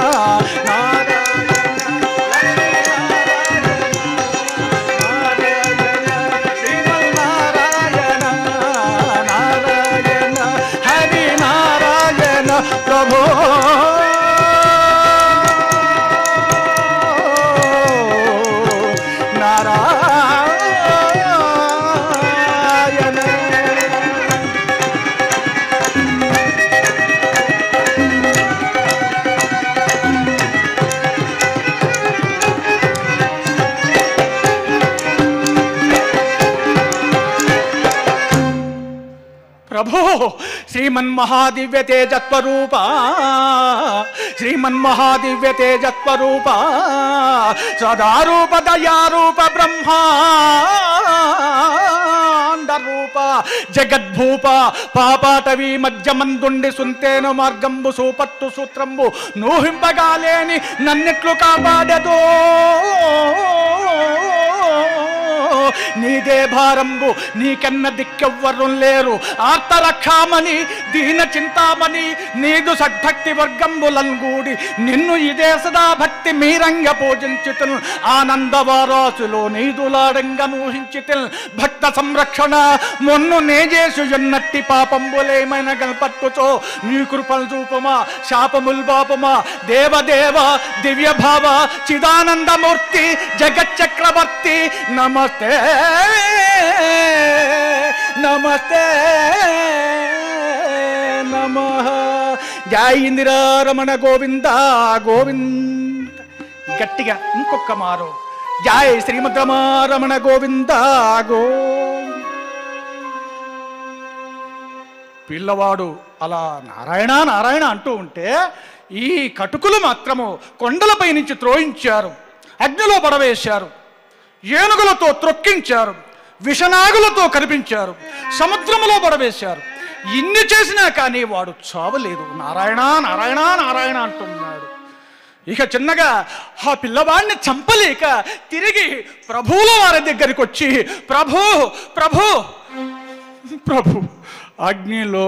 నారాయణ హరి నారాయణ ప్రభో నారాయణ ప్రభో శ్రీమన్మహాదివ్య తేజత్వరూప శ్రీమన్మహాదివ్య తేజత్వరూప సదారూప దయారూప బ్రహ్మాండరూప జగద్భూప పాపాటవీ మధ్యమందుండి సుంతేను మార్గంబు సూపత్తు సూత్రంబు నూహింపగాలేని నన్నిట్లు కాపాడదో నీదే భారంబు నీకన్న దిక్కెవ్వరు లేరు ఆర్తరక్షామని దీన చింతామణి నీదు సద్భక్తి వర్గంబులంగూడి నిన్ను ఇదే సదా భక్తి మీరంగ పూజించితుల్ ఆనందవారాసులో నీదులాడంగ నూహించితిల్ భక్త సంరక్షణ మొన్ను నేజేసు ఎన్నట్టి పాపంబులేమైన గల్పట్టుచో నీ కృపలు చూపమా శాపముల్ పాపమా దేవదేవ దివ్య భావ చిదానందమూర్తి జగచ్చక్రవర్తి నమస్తే నమస్తే నమ జై ఇందిరారమణ గోవింద గోవింద గట్టిగా ఇంకొక మారు జై శ్రీమద్రమారమణ గోవింద గో పిల్లవాడు అలా నారాయణ నారాయణ అంటూ ఉంటే ఈ కటుకులు మాత్రము కొండలపై నుంచి త్రోయించారు అగ్నిలో పడవేశారు ఏనుగులతో త్రొక్కించారు విషనాగులతో కనిపించారు సముద్రములో పడవేశారు ఇన్ని చేసినా కానీ వాడు చావలేదు నారాయణ నారాయణ నారాయణ అంటున్నాడు ఇక చిన్నగా ఆ పిల్లవాడిని చంపలేక తిరిగి ప్రభువుల వారి దగ్గరికి వచ్చి ప్రభు ప్రభు ప్రభు అగ్నిలో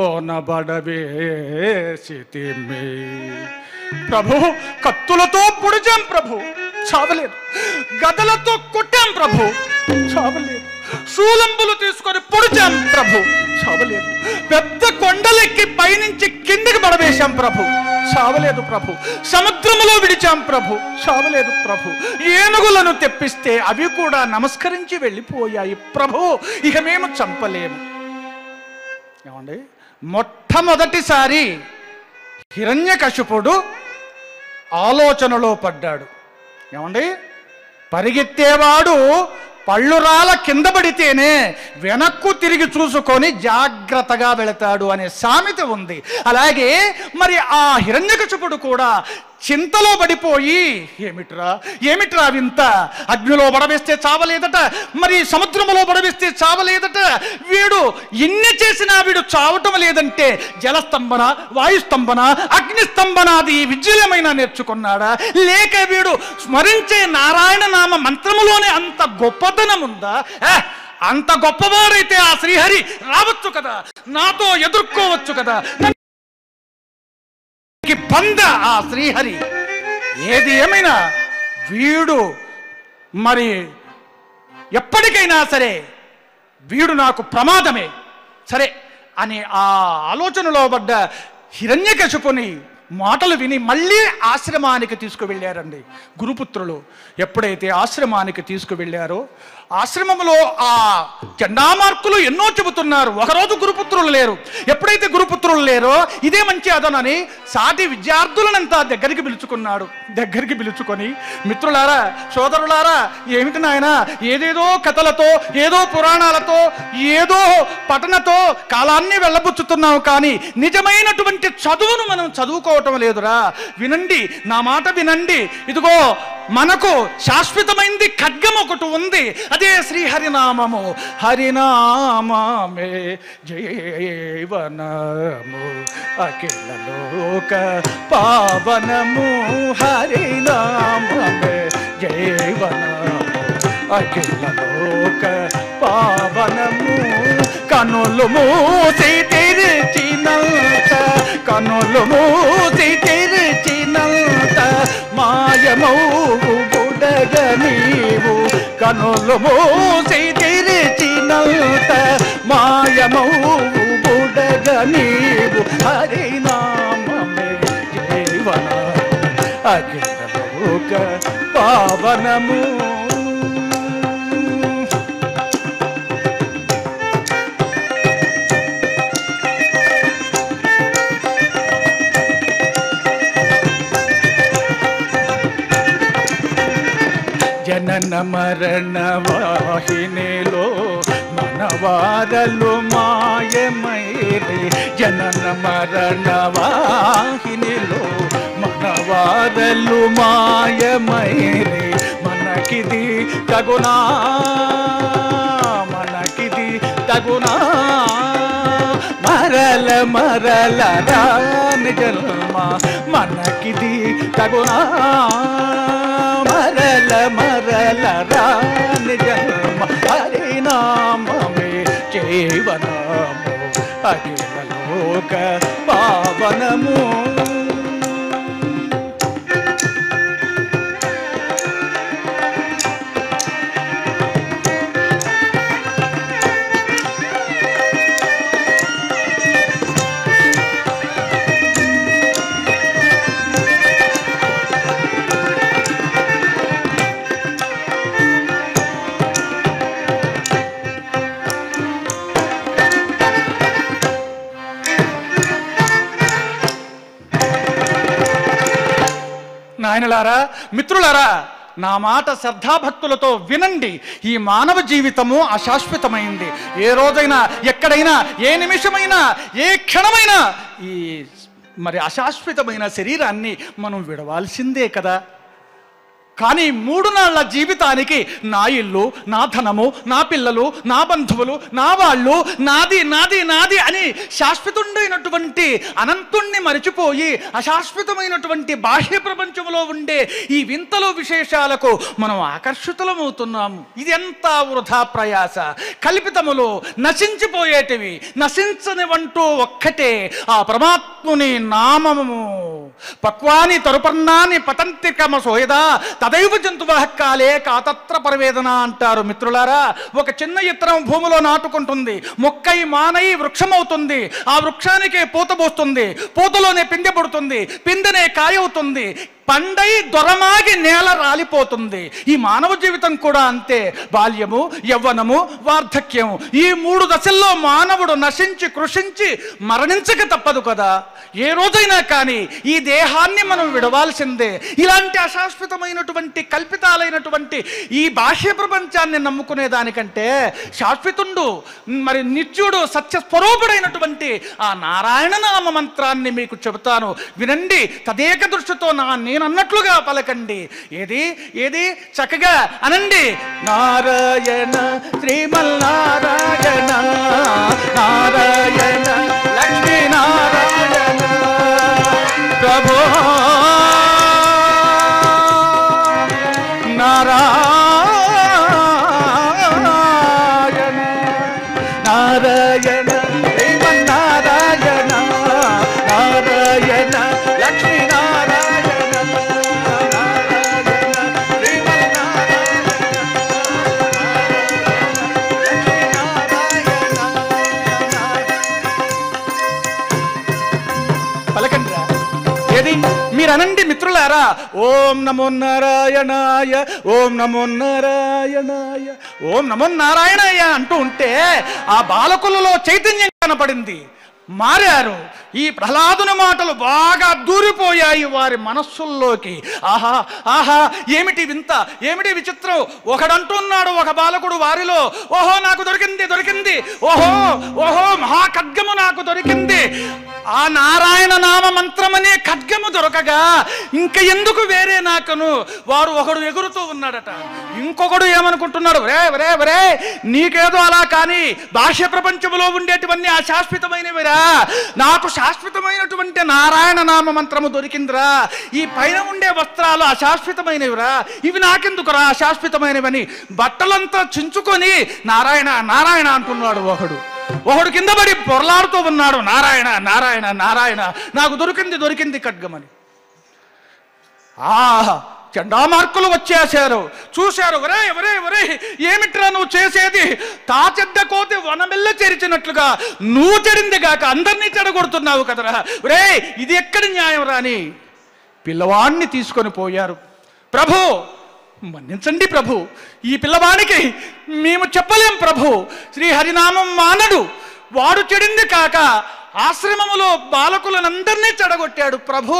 నబడవేసితిమి ప్రభు కత్తులతో పొడిచాం ప్రభు చావలేదు గదలతో కొట్టాం ప్రభు చావలేదు శూలంబులు తీసుకొని పొడిచాం ప్రభు చావలేదు పెద్ద కొండలెక్కి పైనుంచి కిందకి పడవేశాం ప్రభు చావలేదు ప్రభు సముద్రములో విడిచాం ప్రభు చావలేదు ప్రభు ఏనుగులను తెప్పిస్తే అవి కూడా నమస్కరించి వెళ్ళిపోయాయి ప్రభు ఇక మేము చంపలేము ఏమండి మొట్టమొదటిసారి హిరణ్యకశిపుడు ఆలోచనలో పడ్డాడు ఏమండి పరిగెత్తేవాడు పళ్ళురాల కింద పడితేనే వెనక్కు తిరిగి చూసుకొని జాగ్రత్తగా వెళతాడు అనే సామెత ఉంది అలాగే మరి ఆ హిరణ్యకశిపుడు కూడా చింతలో పడిపోయి ఏమిట్రా ఏమిట్రా వింత అగ్నిలో పడవేస్తే చావలేదట మరి సముద్రములో పడవేస్తే చావలేదట వీడు ఎన్ని చేసినా వీడు చావటం లేదంటే జలస్తంభన వాయుస్తంభన అగ్నిస్తంభనాది విద్యులమైన నేర్చుకున్నాడా లేక వీడు స్మరించే నారాయణ నామ మంత్రములోనే అంత గొప్పతనం గొప్పతనముందా ఏ, అంత గొప్పవారైతే ఆ శ్రీహరి రావచ్చు కదా నాతో ఎదుర్కోవచ్చు కదా నన్ను పంద ఆ శ్రీహరి ఏది ఏమైనా వీడు మరి ఎప్పటికైనా సరే వీడు నాకు ప్రమాదమే సరే అని ఆ ఆలోచనలో పడ్డ హిరణ్యకశిపుని మాటలు విని మళ్ళీ ఆశ్రమానికి తీసుకువెళ్ళారండి గురుపుత్రులు ఎప్పుడైతే ఆశ్రమానికి తీసుకువెళ్ళారో ఆశ్రమంలో ఆ చండామార్కులు ఎన్నో చెబుతున్నారు ఒకరోజు గురుపుత్రులు లేరు ఎప్పుడైతే గురుపుత్రులు లేరో ఇదే మంచి అదనని సాటి విద్యార్థులనంతా దగ్గరికి పిలుచుకున్నాడు దగ్గరికి పిలుచుకొని మిత్రులారా సోదరులారా ఏమిటి నాయన ఏదేదో కథలతో ఏదో పురాణాలతో ఏదో పఠనతో కాలాన్ని వెళ్ళబుచ్చుతున్నావు కానీ నిజమైనటువంటి చదువును మనం చదువుకోవటం లేదురా వినండి నా మాట వినండి ఇదిగో మనకు శాశ్వతమైంది ఖడ్గం ఒకటి ఉంది అదే శ్రీ హరినామము హరినామే జీవనము అఖిల లోక పావనము హరినామే జీవనము అఖిల లోక పావనము కనులు మూసి తెరిచినంత కనులు మూసి తెరిచినంత మాయమౌవు బుడగ నీవు కనులు మూసి తెరిచినంత మాయమౌవు బుడగ నీవు హరినామమే జీవన అఖిల లోక పావనము జనన మరణ వాహినిలో మనవారలు మాయమైరి జనన మరణ వాహినిలో మనవారలు మాయమైరి మనకిది తగునా మనకిది తగునా మరల మరల రాని జన్మ మనకిది తగునా మరల మరల రాని జన్మ హరినామే జీవనాము అఖిల లోక పావనము నాయనలారా మిత్రులారా నా మాట శ్రద్ధాభక్తులతో వినండి ఈ మానవ జీవితము అశాశ్వతమైంది ఏ రోజైనా ఎక్కడైనా ఏ నిమిషమైనా ఏ క్షణమైనా ఈ మరి అశాశ్వతమైన శరీరాన్ని మనం విడవాల్సిందే కదా కానీ మూడు నాళ్ల జీవితానికి నా ఇల్లు నా ధనము నా పిల్లలు నా బంధువులు నా వాళ్ళు నాది నాది నాది అని శాశ్వతుండైనటువంటి అనంతుణ్ణి మరిచిపోయి అశాశ్వతమైనటువంటి బాహ్య ప్రపంచంలో ఉండే ఈ వింతలు విశేషాలకు మనం ఆకర్షితులమవుతున్నాము ఇది ఎంత వృధా ప్రయాస కల్పితములు నశించిపోయేటివి నశించనివంటూ ఒక్కటే ఆ పరమాత్ముని నామము పక్వాని తరుపర్ణాన్ని పతంతికమ సోయదా తదైవ జంతువః కాలే కాతత్ర పరివేదన అంటారు మిత్రులారా ఒక చిన్న ఇత్తనం భూమిలో నాటుకుంటుంది మొక్కై మానై వృక్షమవుతుంది ఆ వృక్షానికే పూత పోస్తుంది పూతలోనే పిందె పుడుతుంది పిందెనే కాయ అవుతుంది పండై దొరమాగి నేల రాలిపోతుంది ఈ మానవ జీవితం కూడా అంతే బాల్యము యవ్వనము వార్ధక్యము ఈ మూడు దశల్లో మానవుడు నశించి కృషించి మరణించక తప్పదు కదా ఏ రోజైనా కానీ ఈ దేహాన్ని మనం విడవాల్సిందే ఇలాంటి అశాశ్వతమైనటువంటి కల్పితాలైనటువంటి ఈ బాహ్య ప్రపంచాన్ని నమ్ముకునే దానికంటే శాశ్వతుండు మరి నిత్యుడు సత్యస్వరూపుడైనటువంటి ఆ నారాయణ నామ మంత్రాన్ని మీకు చెబుతాను వినండి తదేక దృష్టితో నా నేనన్నట్లుగా పలకండి ఏది ఏది చక్కగా అనండి నారాయణ శ్రీమన్నారాయణ నారాయణ లక్ష్మీ నారాయణ ప్రభో నారాయణ చూచారా ఓం నమో నారాయణాయ ఓం నమో నారాయణాయ ఓం నమో నారాయణాయ అంటూ ఉంటే ఆ బాలకులలో చైతన్యం కనపడింది మారారు ఈ ప్రహ్లాదుని మాటలు బాగా దూరిపోయాయి వారి మనస్సుల్లోకి ఆహా ఆహా ఏమిటి వింత ఏమిటి విచిత్రం ఒకడంటున్నాడు ఒక బాలకుడు వారిలో ఓహో నాకు దొరికింది దొరికింది ఓహో ఓహో మహా ఖడ్గము నాకు దొరికింది ఆ నారాయణ నామ మంత్రమనే ఖడ్గము దొరకగా ఇంక ఎందుకు వేరే నాకను వారు ఒకడు ఎగురుతూ ఉన్నాడట ఇంకొకడు ఏమనుకుంటున్నాడు రే రే రే నీకేదో అలా కానీ బాహ్య ప్రపంచంలో ఉండేటివన్నీ అశాశ్వతమైనవిరా నాకు శాశ్వతమైనటువంటి నారాయణ నామ మంత్రము దొరికిందిరా ఈ పైన ఉండే వస్త్రాలు అశాశ్వతమైనవిరా ఇవి నాకెందుకురా అశాశ్వతమైనవని బట్టలంతా చించుకొని నారాయణ నారాయణ అంటున్నాడు ఒకడు ఒకడు కింద పడి పొరలాడుతూ ఉన్నాడు నారాయణ నారాయణ నారాయణ నాకు దొరికింది దొరికింది ఖడ్గమని ఆ చండామార్కులు వచ్చేశారు చూశారు ఒరే ఒరే ఒరే ఏమిట్రా నువ్వు చేసేది తాచెడ్డ కోతి వనమెల్ల చెరిచినట్లుగా నువ్వు చెడింది గాక అందరినీ చెడగొడుతున్నావు కదరా ఒరే ఇది ఎక్కడి న్యాయం రాని పిల్లవాడిని తీసుకొని పోయారు ప్రభు మన్నించండి ప్రభు ఈ పిల్లవాడికి మేము చెప్పలేం ప్రభు శ్రీ హరినామం మానడు వాడు చెడింది కాక ఆశ్రమములో బాలకులనందరినీ చెడగొట్టాడు ప్రభు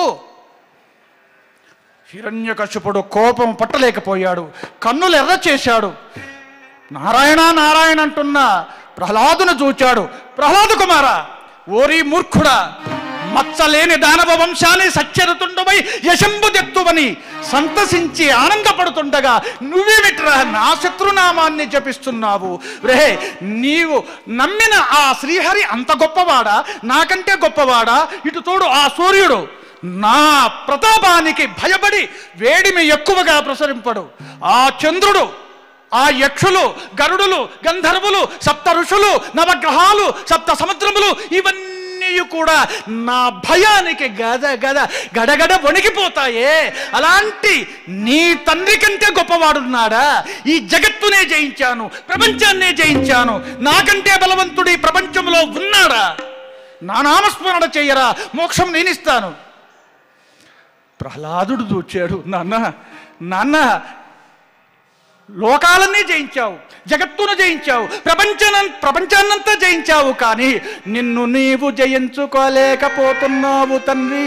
హిరణ్యకశిపుడు కోపం పట్టలేకపోయాడు కన్నులు ఎర్ర చేశాడు నారాయణ నారాయణ అంటున్న ప్రహ్లాదును చూచాడు ప్రహ్లాదు కుమార ఓరి మూర్ఖుడా మచ్చలేని దానవ వంశాన్ని సచ్చరుతుండవై యశంబుదెత్తువని సంతసించి ఆనందపడుతుండగా నువ్వేమిట్రా నా శత్రునామాన్ని జపిస్తున్నావు రే నీవు నమ్మిన ఆ శ్రీహరి అంత గొప్పవాడా నాకంటే గొప్పవాడా ఇటు తోడు ఆ సూర్యుడు నా ప్రతాపానికి భయపడి వేడిమి ఎక్కువగా ప్రసరింపడు ఆ చంద్రుడు ఆ యక్షులు గరుడులు గంధర్వులు సప్త ఋషులు నవగ్రహాలు సప్త సముద్రములు ఇవన్నీ కూడా నా భయానికి గద గద గడగడ వణికిపోతాయే అలాంటి నీ తండ్రి కంటే గొప్పవాడున్నాడా ఈ జగత్తునే జయించాను ప్రపంచాన్నే జయించాను నాకంటే బలవంతుడు ఈ ప్రపంచంలో ఉన్నాడా నా నామస్మరణ చెయ్యరా మోక్షం నేనిస్తాను ప్రహ్లాదుడు దూచాడు నాన్న నాన్న లోకాలన్నీ జయించావు జగత్తును జయించావు ప్రపంచన ప్రపంచాన్నంతా జయించావు కానీ నిన్ను నీవు జయించుకోలేకపోతున్నావు తండ్రి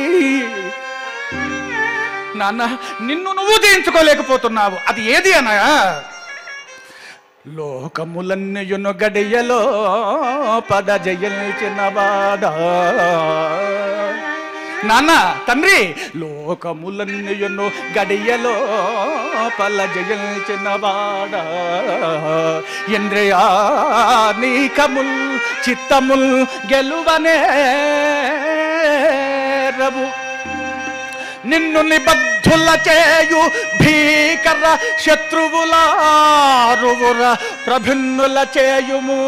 నాన్న నిన్ను నువ్వు జయించుకోలేకపోతున్నావు అది ఏది అనగా లోకములన్నయును గడియలో పద జయించిన వాడా నాన్న తండ్రి లోకములన్నయును గడియలో పల జయించిన వాడా ఇంద్రియా నీకముల్ చిత్తముల్ గెలువనే రవు నిన్ను నిబద్ధుల చేయు భీకర శత్రువులారువుర ప్రభిన్నుల చేయుము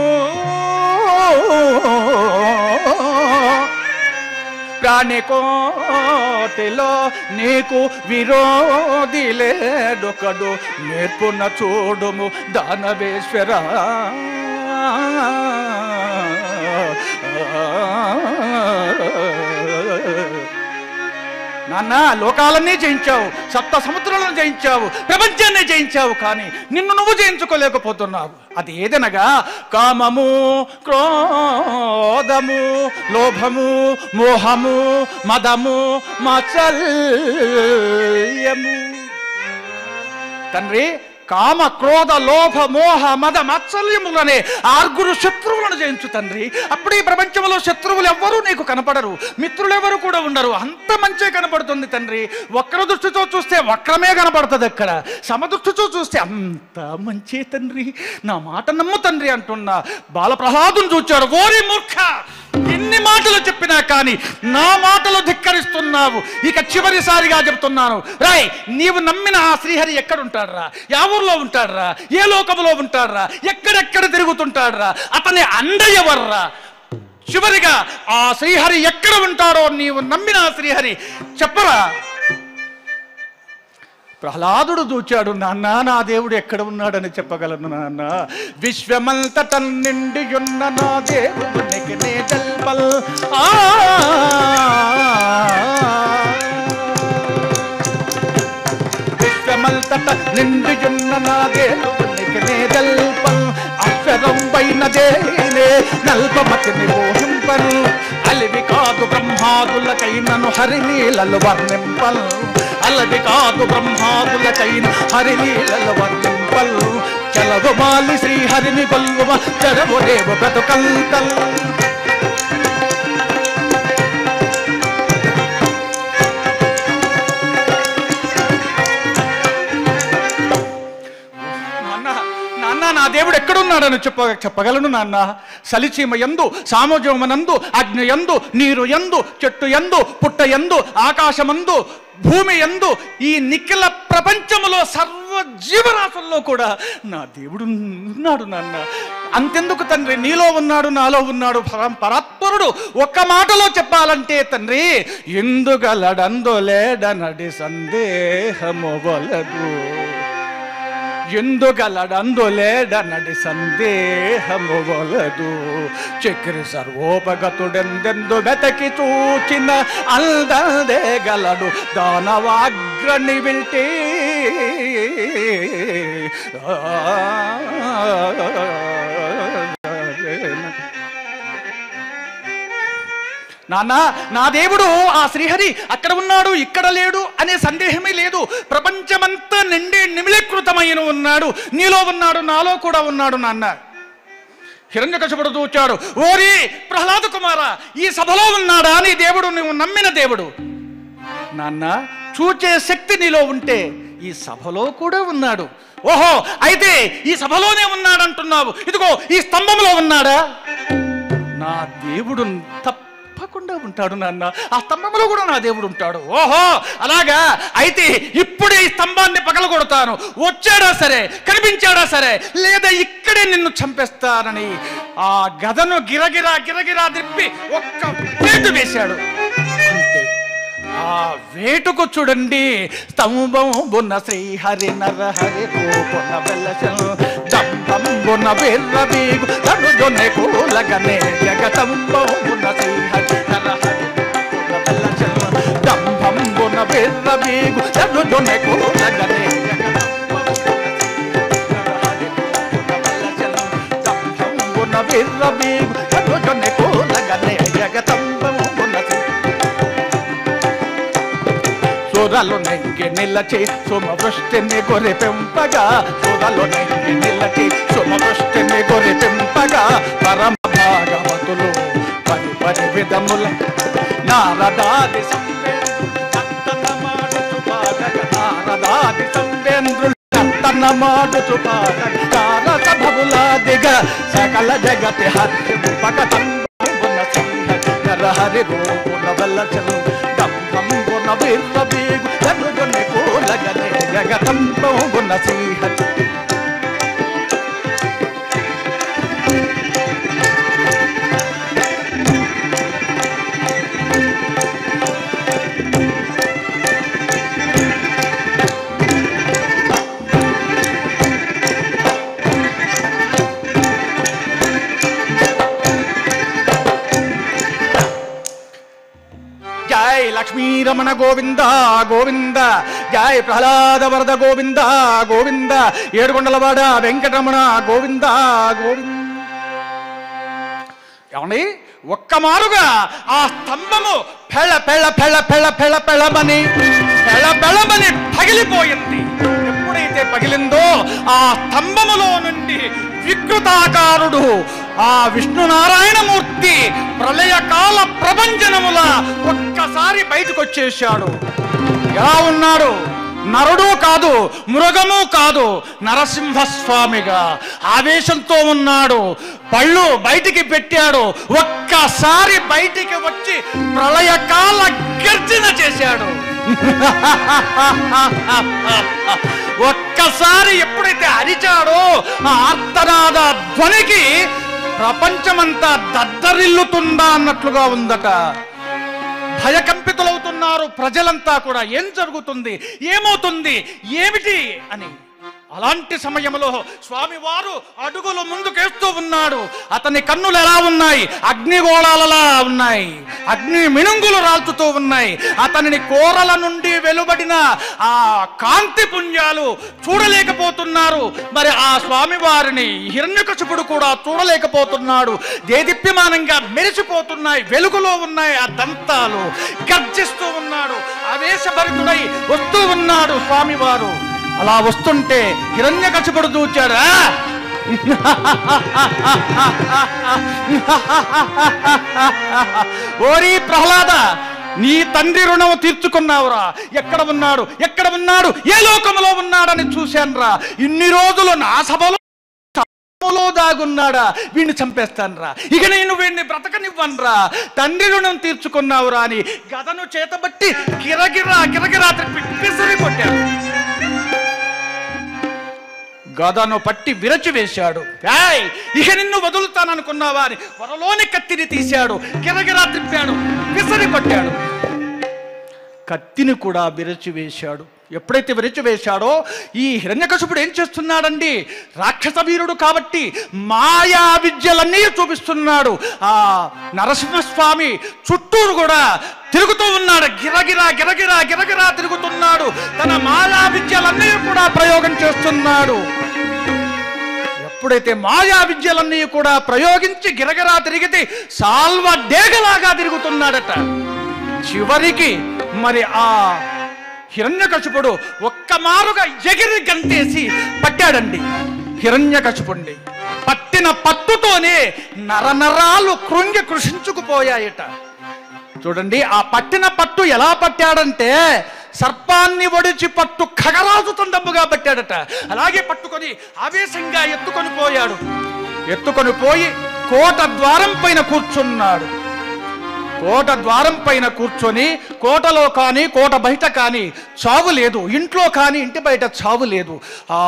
ప్రాణికోటిలో నీకు విరోధి లేడొకడు నేర్పున చూడుము దానవేశ్వర నాన్న లోకాలన్నీ జయించావు సప్త సముద్రాలను జయించావు ప్రపంచాన్ని జయించావు కానీ నిన్ను నువ్వు జయించుకోలేకపోతున్నావు అది ఏదనగా కామము క్రోధము లోభము మోహము మదము మాచల్యము తండ్రి కామ క్రోధ లోభ మోహ మద మత్సల్యములనే ఆరుగురు శత్రువులను జయించు తండ్రి అప్పుడు ఈ ప్రపంచంలో శత్రువులు ఎవ్వరూ నీకు కనపడరు మిత్రులు ఎవరు కూడా ఉండరు అంత మంచే కనపడుతుంది తండ్రి వక్ర దృష్టితో చూస్తే వక్రమే కనపడుతుంది అక్కడ సమదృష్టితో చూస్తే అంత మంచే తండ్రి నా మాట నమ్ము తండ్రి అంటున్న బాలప్రహ్లాదుని చూచాడు ఓరి మూర్ఖ ఎన్ని మాటలు చెప్పినా కానీ నా మాటలు ధిక్కరిస్తున్నావు ఇక చివరిసారిగా చెప్తున్నాను రాయ్ నీవు నమ్మిన ఆ శ్రీహరి ఎక్కడుంటాడ్రా యా ఊర్లో ఉంటాడ్రా ఏ లోకములో ఉంటాడ్రా ఎక్కడెక్కడ తిరుగుతుంటాడ్రా అతని అండ ఎవర్రా చివరిగా ఆ శ్రీహరి ఎక్కడ ఉంటాడో నీవు నమ్మిన ఆ శ్రీహరి చెప్పరా ప్రహ్లాదుడు దూచాడు నాన్న నా దేవుడు ఎక్కడ ఉన్నాడని చెప్పగలను నాన్న విశ్వమంతట నిండి ఉన్న నా దేవునికి నే తెల్పల్ ఆ మల్తట నిండియున్న నా దేవునికి నే దల్పం అక్షరం పైన దేనే నల్పమతిని మోహింపన్ అలివి కాదు బ్రహ్మాదులకైనను హరిలీలలు వర్ణింపల్ అలవి కాదు బ్రహ్మాదులకైన హరిలీలలు వర్ణింపల్ చలవు మాలి శ్రీహరిని కొల్లువ చెరవు రేవు బ్రతుకంతల్ నాన్న నాన్న నా దేవుడు ఎక్కడున్నాడని చెప్ప చెప్పగలను నాన్న సలిచీమ ఎందు సామజోమనందు అగ్ని ఎందు నీరు ఎందు చెట్టు ఎందు పుట్ట ఎందు ఆకాశమందు భూమి ఎందు ఈ నిఖిల ప్రపంచములో సర్వ జీవరాశుల్లో కూడా నా దేవుడు ఉన్నాడు నాన్న అంతెందుకు తండ్రి నీలో ఉన్నాడు నాలో ఉన్నాడు పరం- పరాత్పరుడు ఒక్క మాటలో చెప్పాలంటే తండ్రి ఎందుగలడందులేడనడి సందేహము వలదు ఎందుగలడందులేడనడి సందేహము వలదు చక్రి సర్వోపగతుడెందెందు వెతకి చూచిన అల్దదే గలడు దానవాగ్రని విల్టి నాన్న నా దేవుడు ఆ శ్రీహరి అక్కడ ఉన్నాడు ఇక్కడ లేడు అనే సందేహమే లేదు ప్రపంచమంతా నిండి నిమిలీకృతమైన ఉన్నాడు నీలో ఉన్నాడు నాలో కూడా ఉన్నాడు నాన్న హిరణ్యకశపుడు చూచాడు ఓరి ప్రహ్లాద కుమార ఈ సభలో ఉన్నాడా నీ దేవుడు నువ్వు నమ్మిన దేవుడు నాన్న చూచే శక్తి నీలో ఉంటే ఈ సభలో కూడా ఉన్నాడు ఓహో అయితే ఈ సభలోనే ఉన్నాడంటున్నావు ఇదిగో ఈ స్తంభంలో ఉన్నాడా నా దేవుడు తప్పకుండా ఉంటాడు నాన్న ఆ స్తంభంలో కూడా నా దేవుడు ఉంటాడు ఓహో అలాగా అయితే ఇప్పుడే ఈ స్తంభాన్ని పగలగొడతాను వచ్చాడా సరే కనిపించాడా సరే లేదా ఇక్కడే నిన్ను చంపేస్తానని ఆ గదను గిరగిరా గిరగిరా తిప్పి ఒక్క వేటు వేశాడు అంతే ఆ వేటుకు చూడండి స్తంభంబున శ్రీహరి నరహరి రూపున వెలసను దంభంబున వీర్రవీగు తనుజొనె కూలగనే జగతంబంబున శ్రీహరి నరహరి రూపున వెలసను దంభంబున వీర్రవీగు తనుజొనె కూలగనే దంభంబున వీర్రవీగు తనుజొనె కూలగనే జగతంబంబున శ్రీ సోదలు నెంగి నిలచి సుమవృష్టిని గొరి పెంపగా సోదలు నెంగి నిలచి సుమవృష్టిని గొరి పెంపగా పరమ భాగవతులు పరి పరి విధముల నారదాది సంవేంద్రులు నర్తనమాడుచు పాడగ నారదాది సంవేంద్రులు నర్తనమాడుచు పాడగ తారక బహుళాదిగ సకల జగతి హర్షింపక తంబున సింహ నరహరి రూపున వల్లచలు దంభంబున వీర్రవీగు తనుజుని కూలగనే జగతంబున సింహ జై లక్ష్మీరమణ గోవింద గోవింద జై ప్రహ్లాద వరద గోవింద గోవింద ఏడుకొండలవాడ వెంకటరమణ గోవింద గోవింద ఏమండి ఒక్క మారుగా ఆ స్తంభము పెళ్ళ పెళ్ళ పెళ్ళ పెళ్ళ పెళ్ళ పెళ్ళమని పెళ్ళ పెళ్ళమని పగిలిపోయింది ఎప్పుడైతే పగిలిందో ఆ స్తంభములో నుండి వికృతాకారుడు ఆ విష్ణునారాయణమూర్తి ప్రళయకాల ప్రభంజనముల ఒక్కసారి బయటకు వచ్చేసాడు ఎలా ఉన్నాడు నరుడు కాదు మృగము కాదు నరసింహస్వామిగా ఆవేశంతో ఉన్నాడు పళ్ళు బయటికి పెట్టాడు ఒక్కసారి బయటికి వచ్చి ప్రళయకాల గర్జన చేశాడు ఒక్కసారి ఎప్పుడైతే అరిచాడో ఆ ఆర్తనాద ధ్వనికి ప్రపంచమంతా దద్దరిల్లుతుందా అన్నట్లుగా ఉందట భయకంపితులవుతున్నారు ప్రజలంతా కూడా ఏం జరుగుతుంది ఏమవుతుంది ఏమిటి అని అలాంటి సమయంలో స్వామివారు అడుగులు ముందుకేస్తూ ఉన్నాడు అతని కన్నులు ఎలా ఉన్నాయి అగ్నిగోళాలలా ఉన్నాయి అగ్ని మినుంగులు రాల్చుతూ ఉన్నాయి అతనిని కోరల నుండి వెలువడిన ఆ కాంతి పుంజాలు చూడలేకపోతున్నారు మరి ఆ స్వామివారిని హిరణ్యకశిపుడు కూడా చూడలేకపోతున్నాడు దేదీప్యమానంగా మెరిసిపోతున్నాయి వెలుగులో ఉన్నాయి ఆ దంతాలు గర్జిస్తూ ఉన్నాడు ఆవేశభరితుడై వస్తూ ఉన్నాడు స్వామివారు అలా వస్తుంటే హిరణ్యకశిపుడు చూచాడా ఓరి ప్రహ్లాద నీ తండ్రి రుణం తీర్చుకున్నావురా ఎక్కడ ఉన్నాడు ఎక్కడ ఉన్నాడు ఏ లోకములో ఉన్నాడని చూశానురా ఇన్ని రోజులు నా సభలో సభలో దాగున్నాడా వీడిని చంపేస్తానురా ఇక నేను వీడిని బ్రతకనివ్వనురా తండ్రి రుణం తీర్చుకున్నావురా అని గదను చేతబట్టి గిరగిరా గిరగిరా తిప్పి పిసిరి కొట్టాడు గదను పట్టి విరచి వేశాడు ఏయ్, ఇక నిన్ను వదులుతాననుకున్నావా అని వరలోని కత్తిని తీశాడు గిరగిరా తిప్పాడు విసరి కొట్టాడు కత్తిని కూడా విరచి వేశాడు ఎప్పుడైతే విరచి వేశాడో ఈ హిరణ్యకశిపుడు ఏం చేస్తున్నాడండి రాక్షస వీరుడు కాబట్టి మాయా విద్యలన్నీ చూపిస్తున్నాడు ఆ నరసింహస్వామి చుట్టూరు కూడా తిరుగుతూ ఉన్నాడు గిరగిరా గిరగిరా గిరగిరా తిరుగుతున్నాడు తన మాయా విద్యలన్నీ కూడా ప్రయోగం చేస్తున్నాడు ఎప్పుడైతే మాయా విద్యలన్నీ కూడా ప్రయోగించి గిరగిరా తిరిగితే సాల్వ డేగలాగా తిరుగుతున్నాడట చివరికి మరి ఆ హిరణ్యకశిపుడు ఒక్క మారుగా ఎగిరి గంతేసి పట్టాడండి హిరణ్యకశిపుణ్ణి పట్టిన పట్టుతోనే నరనరాలు కృంగి కృషించుకుపోయాయట చూడండి ఆ పట్టిన పట్టు ఎలా పట్టాడంటే సర్పాన్ని ఒడిచి పట్టు ఖగరాజు తండముగా పట్టాడట అలాగే పట్టుకొని ఆవేశంగా ఎత్తుకొని పోయాడు ఎత్తుకొని పోయి కోట ద్వారం పైన కూర్చున్నాడు కోట ద్వారం పైన కూర్చొని కోటలో కానీ కోట బయట కానీ చావు లేదు ఇంట్లో కానీ ఇంటి బయట చావు లేదు ఆ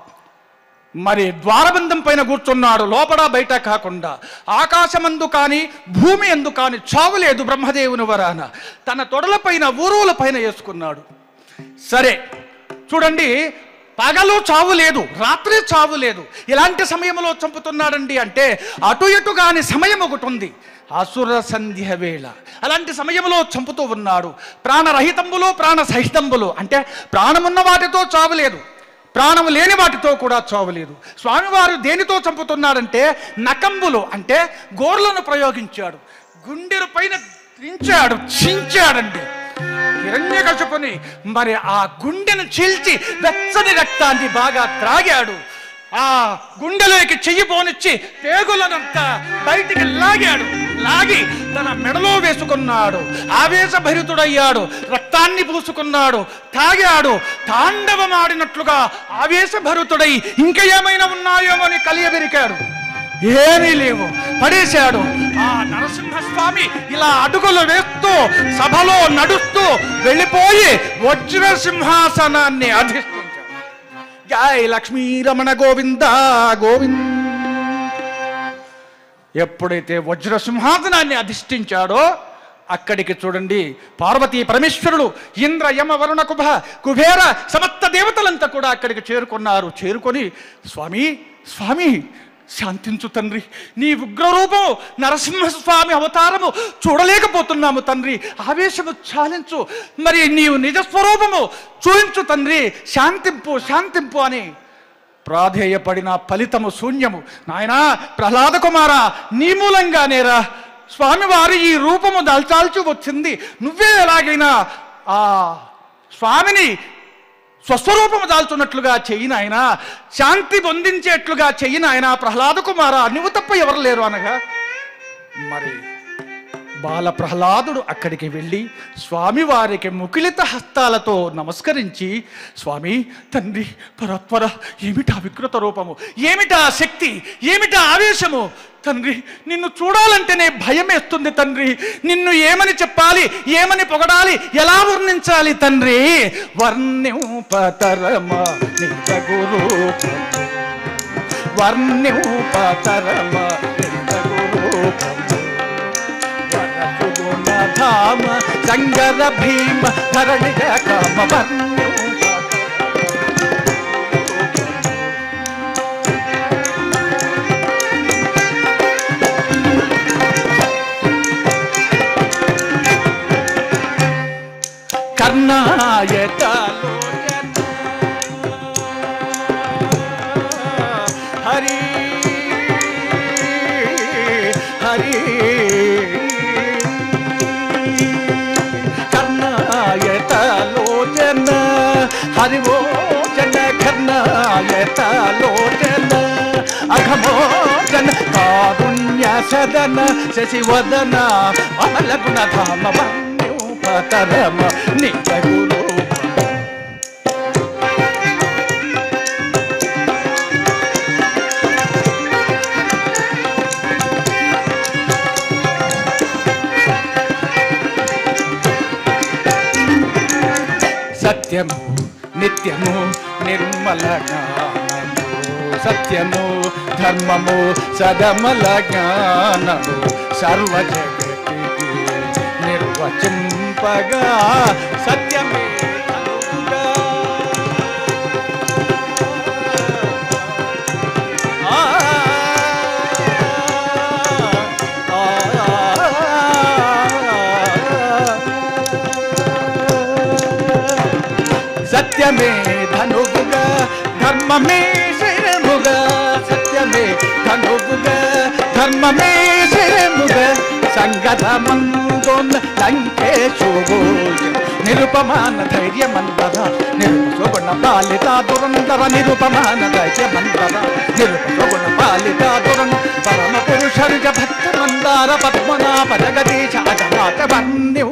మరి ద్వారబంధం పైన కూర్చున్నాడు లోపల బయట కాకుండా ఆకాశమందు కానీ భూమి ఎందు కానీ చావు లేదు బ్రహ్మదేవుని వరాన తన తొడలపైన ఊరువుల పైన వేసుకున్నాడు సరే చూడండి పగలు చావు లేదు రాత్రి చావు లేదు ఇలాంటి సమయంలో చంపుతున్నాడండి అంటే అటు ఇటు కాని సమయం ఒకటి ఉంది అసుర సంధ్య వేళ అలాంటి సమయంలో చంపుతూ ఉన్నాడు ప్రాణరహితంబులు ప్రాణ సహితంబులు అంటే ప్రాణమున్న వాటితో చావు లేదు ప్రాణము లేని వాటితో కూడా చావలేదు స్వామివారు దేనితో చంపుతున్నాడంటే నకంబులు అంటే గోర్లను ప్రయోగించాడు గుండెల పైన దించాడు చించాడండి హిరణ్యకశపుని మరి ఆ గుండెను చీల్చి వెచ్చని రక్తాన్ని బాగా త్రాగాడు ఆ గుండెలోకి చెయ్యి పోనిచ్చి పేగులనంతా బయటికి లాగాడు లాగి తన మెడలో వేసుకున్నాడు ఆవేశభరితుడయ్యాడు రక్తాన్ని పూసుకున్నాడు తాగాడు తాండవమాడినట్లుగా ఆవేశభరితుడై ఇంకా ఏమైనా ఉన్నాయేమో అని కలియబెరికాడు ఏమీ లేవు పడేశాడు ఆ నరసింహస్వామి ఇలా అడుగులు వేస్తూ సభలో నడుస్తూ వెళ్ళిపోయి వజ్ర సింహాసనాన్ని అధిష్ఠించాడు జై లక్ష్మీ రమణ గోవింద గోవింద ఎప్పుడైతే వజ్ర సింహాసనాన్ని అధిష్ఠించాడో అక్కడికి చూడండి పార్వతీ పరమేశ్వరుడు ఇంద్ర యమ వరుణ కుభ కుబేర సమస్త దేవతలంతా కూడా అక్కడికి చేరుకున్నారు చేరుకొని స్వామి స్వామి శాంతించు తండ్రి నీ ఉగ్రరూపము నరసింహస్వామి అవతారము చూడలేకపోతున్నాము తండ్రి ఆవేశము చాలించు మరి నీవు నిజస్వరూపము చూయించు తండ్రి శాంతింపు శాంతింపు అని ప్రాధేయపడిన ఫలితము శూన్యము నాయనా ప్రహ్లాద కుమార నీ మూలంగానేరా స్వామివారి ఈ రూపము దాల్చాల్సి వచ్చింది నువ్వే ఎలాగైనా ఆ స్వామిని స్వస్వరూపము దాల్చున్నట్లుగా చెయ్యి నాయనా శాంతి పొందించేట్లుగా చెయ్యి నాయనా ప్రహ్లాద కుమార నువ్వు తప్ప ఎవరు లేరు అనగా మరి బాల ప్రహ్లాదుడు అక్కడికి వెళ్ళి స్వామివారికి ముకిలిత హస్తాలతో నమస్కరించి స్వామి తండ్రి పరత్వర ఏమిటా వికృత రూపము ఏమిటా శక్తి ఏమిటా ఆవేశము తండ్రి నిన్ను చూడాలంటేనే భయం వేస్తుంది తండ్రి నిన్ను ఏమని చెప్పాలి ఏమని పొగడాలి ఎలా వర్ణించాలి తండ్రి వర్ణ్యూపతరమ నిజ గురు వర్ణ్యూపతరమ నిజ గురు ధామ సంగర భీమ ధరణిగ కామ వర్ణ్యూప లతాలోచన అఘమోచన కారుణ్య సదన శశివదన అమల గుణధామ పతరమ నిజ గురు సత్యము నిత్యము నిర్మల జ్ఞానము సత్యము ధర్మము సదమల జ్ఞానము సర్వ జగతికి నిర్వచింపగా సత్యమే తనువుగా. ఆ సత్యమే ధనువుగా ధర్మమే శిరముగా సత్యమే ధనువుగా ధర్మమే శిరముగా సంగతమందోన్ లంకేశోగో నిరుపమాన ధైర్యమందర నిరుపసుగుణ పాలిత దురందర నిరుపమాన ధైర్యమందర నిరుపసుగుణ పాలిత దురం పరమ పురుషర్జ భక్త మందార పద్మనాభ జగదీశ అజమాత వన్యూ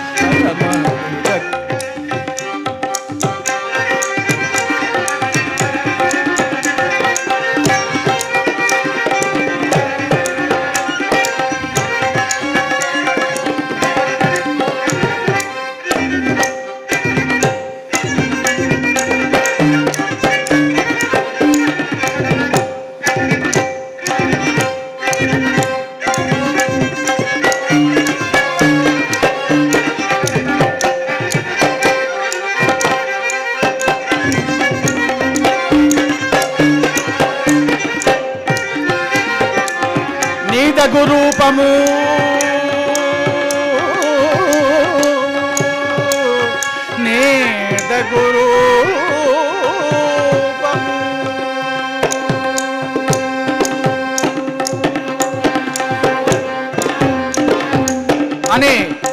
నీదగు రూపము నీదగు రూపము అని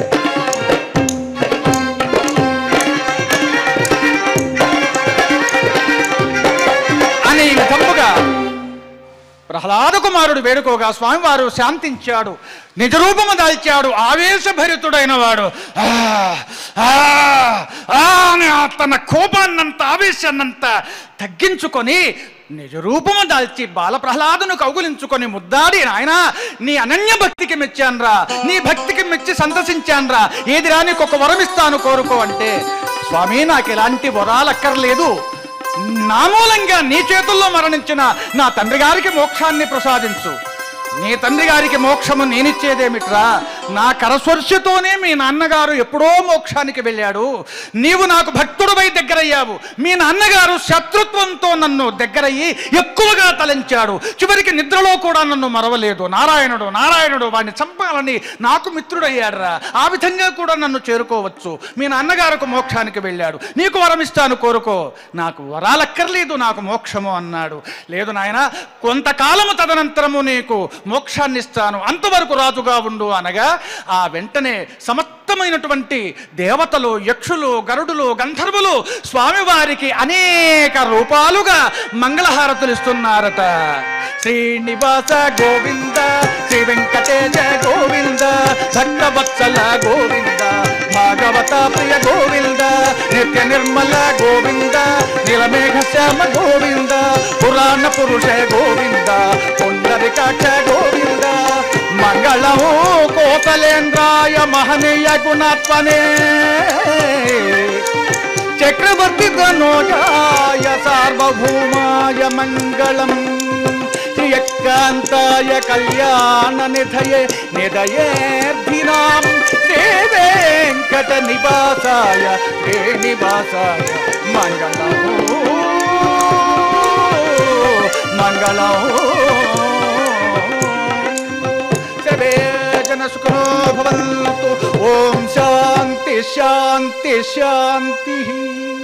అని ఈ విధముగా ప్రహ్లాద కుమారుడు వేడుకోగా స్వామివారు శాంతించాడు నిజరూపము దాల్చాడు ఆవేశభరితుడైన వాడు ఆ, ఆ, ఆ అని ఆ తన కోపాన్నంత ఆవేశాన్నంత తగ్గించుకొని నిజరూపము దాల్చి బాల ప్రహ్లాదును కౌగులించుకొని ముద్దాడి నాయనా నీ అనన్య భక్తికి మెచ్చాన్రా నీ భక్తికి మెచ్చి సంతసించాన్రా ఏదిరా నీకు ఒక వరం ఇస్తాను కోరుకో అంటే స్వామి నాకు ఎలాంటి వరాలు అక్కర్లేదు నా మూలంగా నీ చేతుల్లో మరణించిన నా తండ్రి గారికి మోక్షాన్ని ప్రసాదించు నీ తండ్రి గారికి మోక్షము నేనిచ్చేదేమిట్రా నా కరస్పర్శతోనే మీ నాన్నగారు ఎప్పుడో మోక్షానికి వెళ్ళాడు నీవు నాకు భక్తుడుపై దగ్గరయ్యావు మీ నాన్నగారు శత్రుత్వంతో నన్ను దగ్గరయ్యి ఎక్కువగా తలంచాడు చివరికి నిద్రలో కూడా నన్ను మరవలేదు నారాయణుడు నారాయణుడు వాడిని చంపాలని నాకు మిత్రుడయ్యాడురా ఆ విధంగా కూడా నన్ను చేరుకోవచ్చు మీ నాన్నగారికి మోక్షానికి వెళ్ళాడు నీకు వరమిస్తాను కోరుకో నాకు వరాలక్కర్లేదు నాకు మోక్షము అన్నాడు లేదు నాయన కొంతకాలము తదనంతరము నీకు మోక్షాన్ని ఇస్తాను అంతవరకు రాజుగా ఉండు అనగా ఆ వెంటనే సమస్తమైనటువంటి దేవతలు యక్షులు గరుడులు గంధర్వులు స్వామివారికి అనేక రూపాలుగా మంగళహారతులు ఇస్తున్నారట శ్రీనివాస గోవింద శ్రీ వెంకటేశ గోవింద భక్తవత్సల గోవింద భాగవత ప్రియ గోవింద నిత్య నిర్మల గోవింద నీలమేఘ శ్యామ గోవింద పురాణ పురుష గోవింద పుండరికాక్ష గోవింద మంగళము కోతలేంద్రాయ మహనీయ గుణత్వనే చక్రవర్తి ధనోజాయ సార్వభౌమాయ మంగళం శ్రియకాంతాయ కళ్యాణ నిధయే నిధయేర్ధినాం శ్రీ వెంకట నివాసాయ శ్రీనివాసాయ మంగళం మంగళం సర్వే జన సుఖనో భవంతు ఓం శాంతి శాంతి శాంతి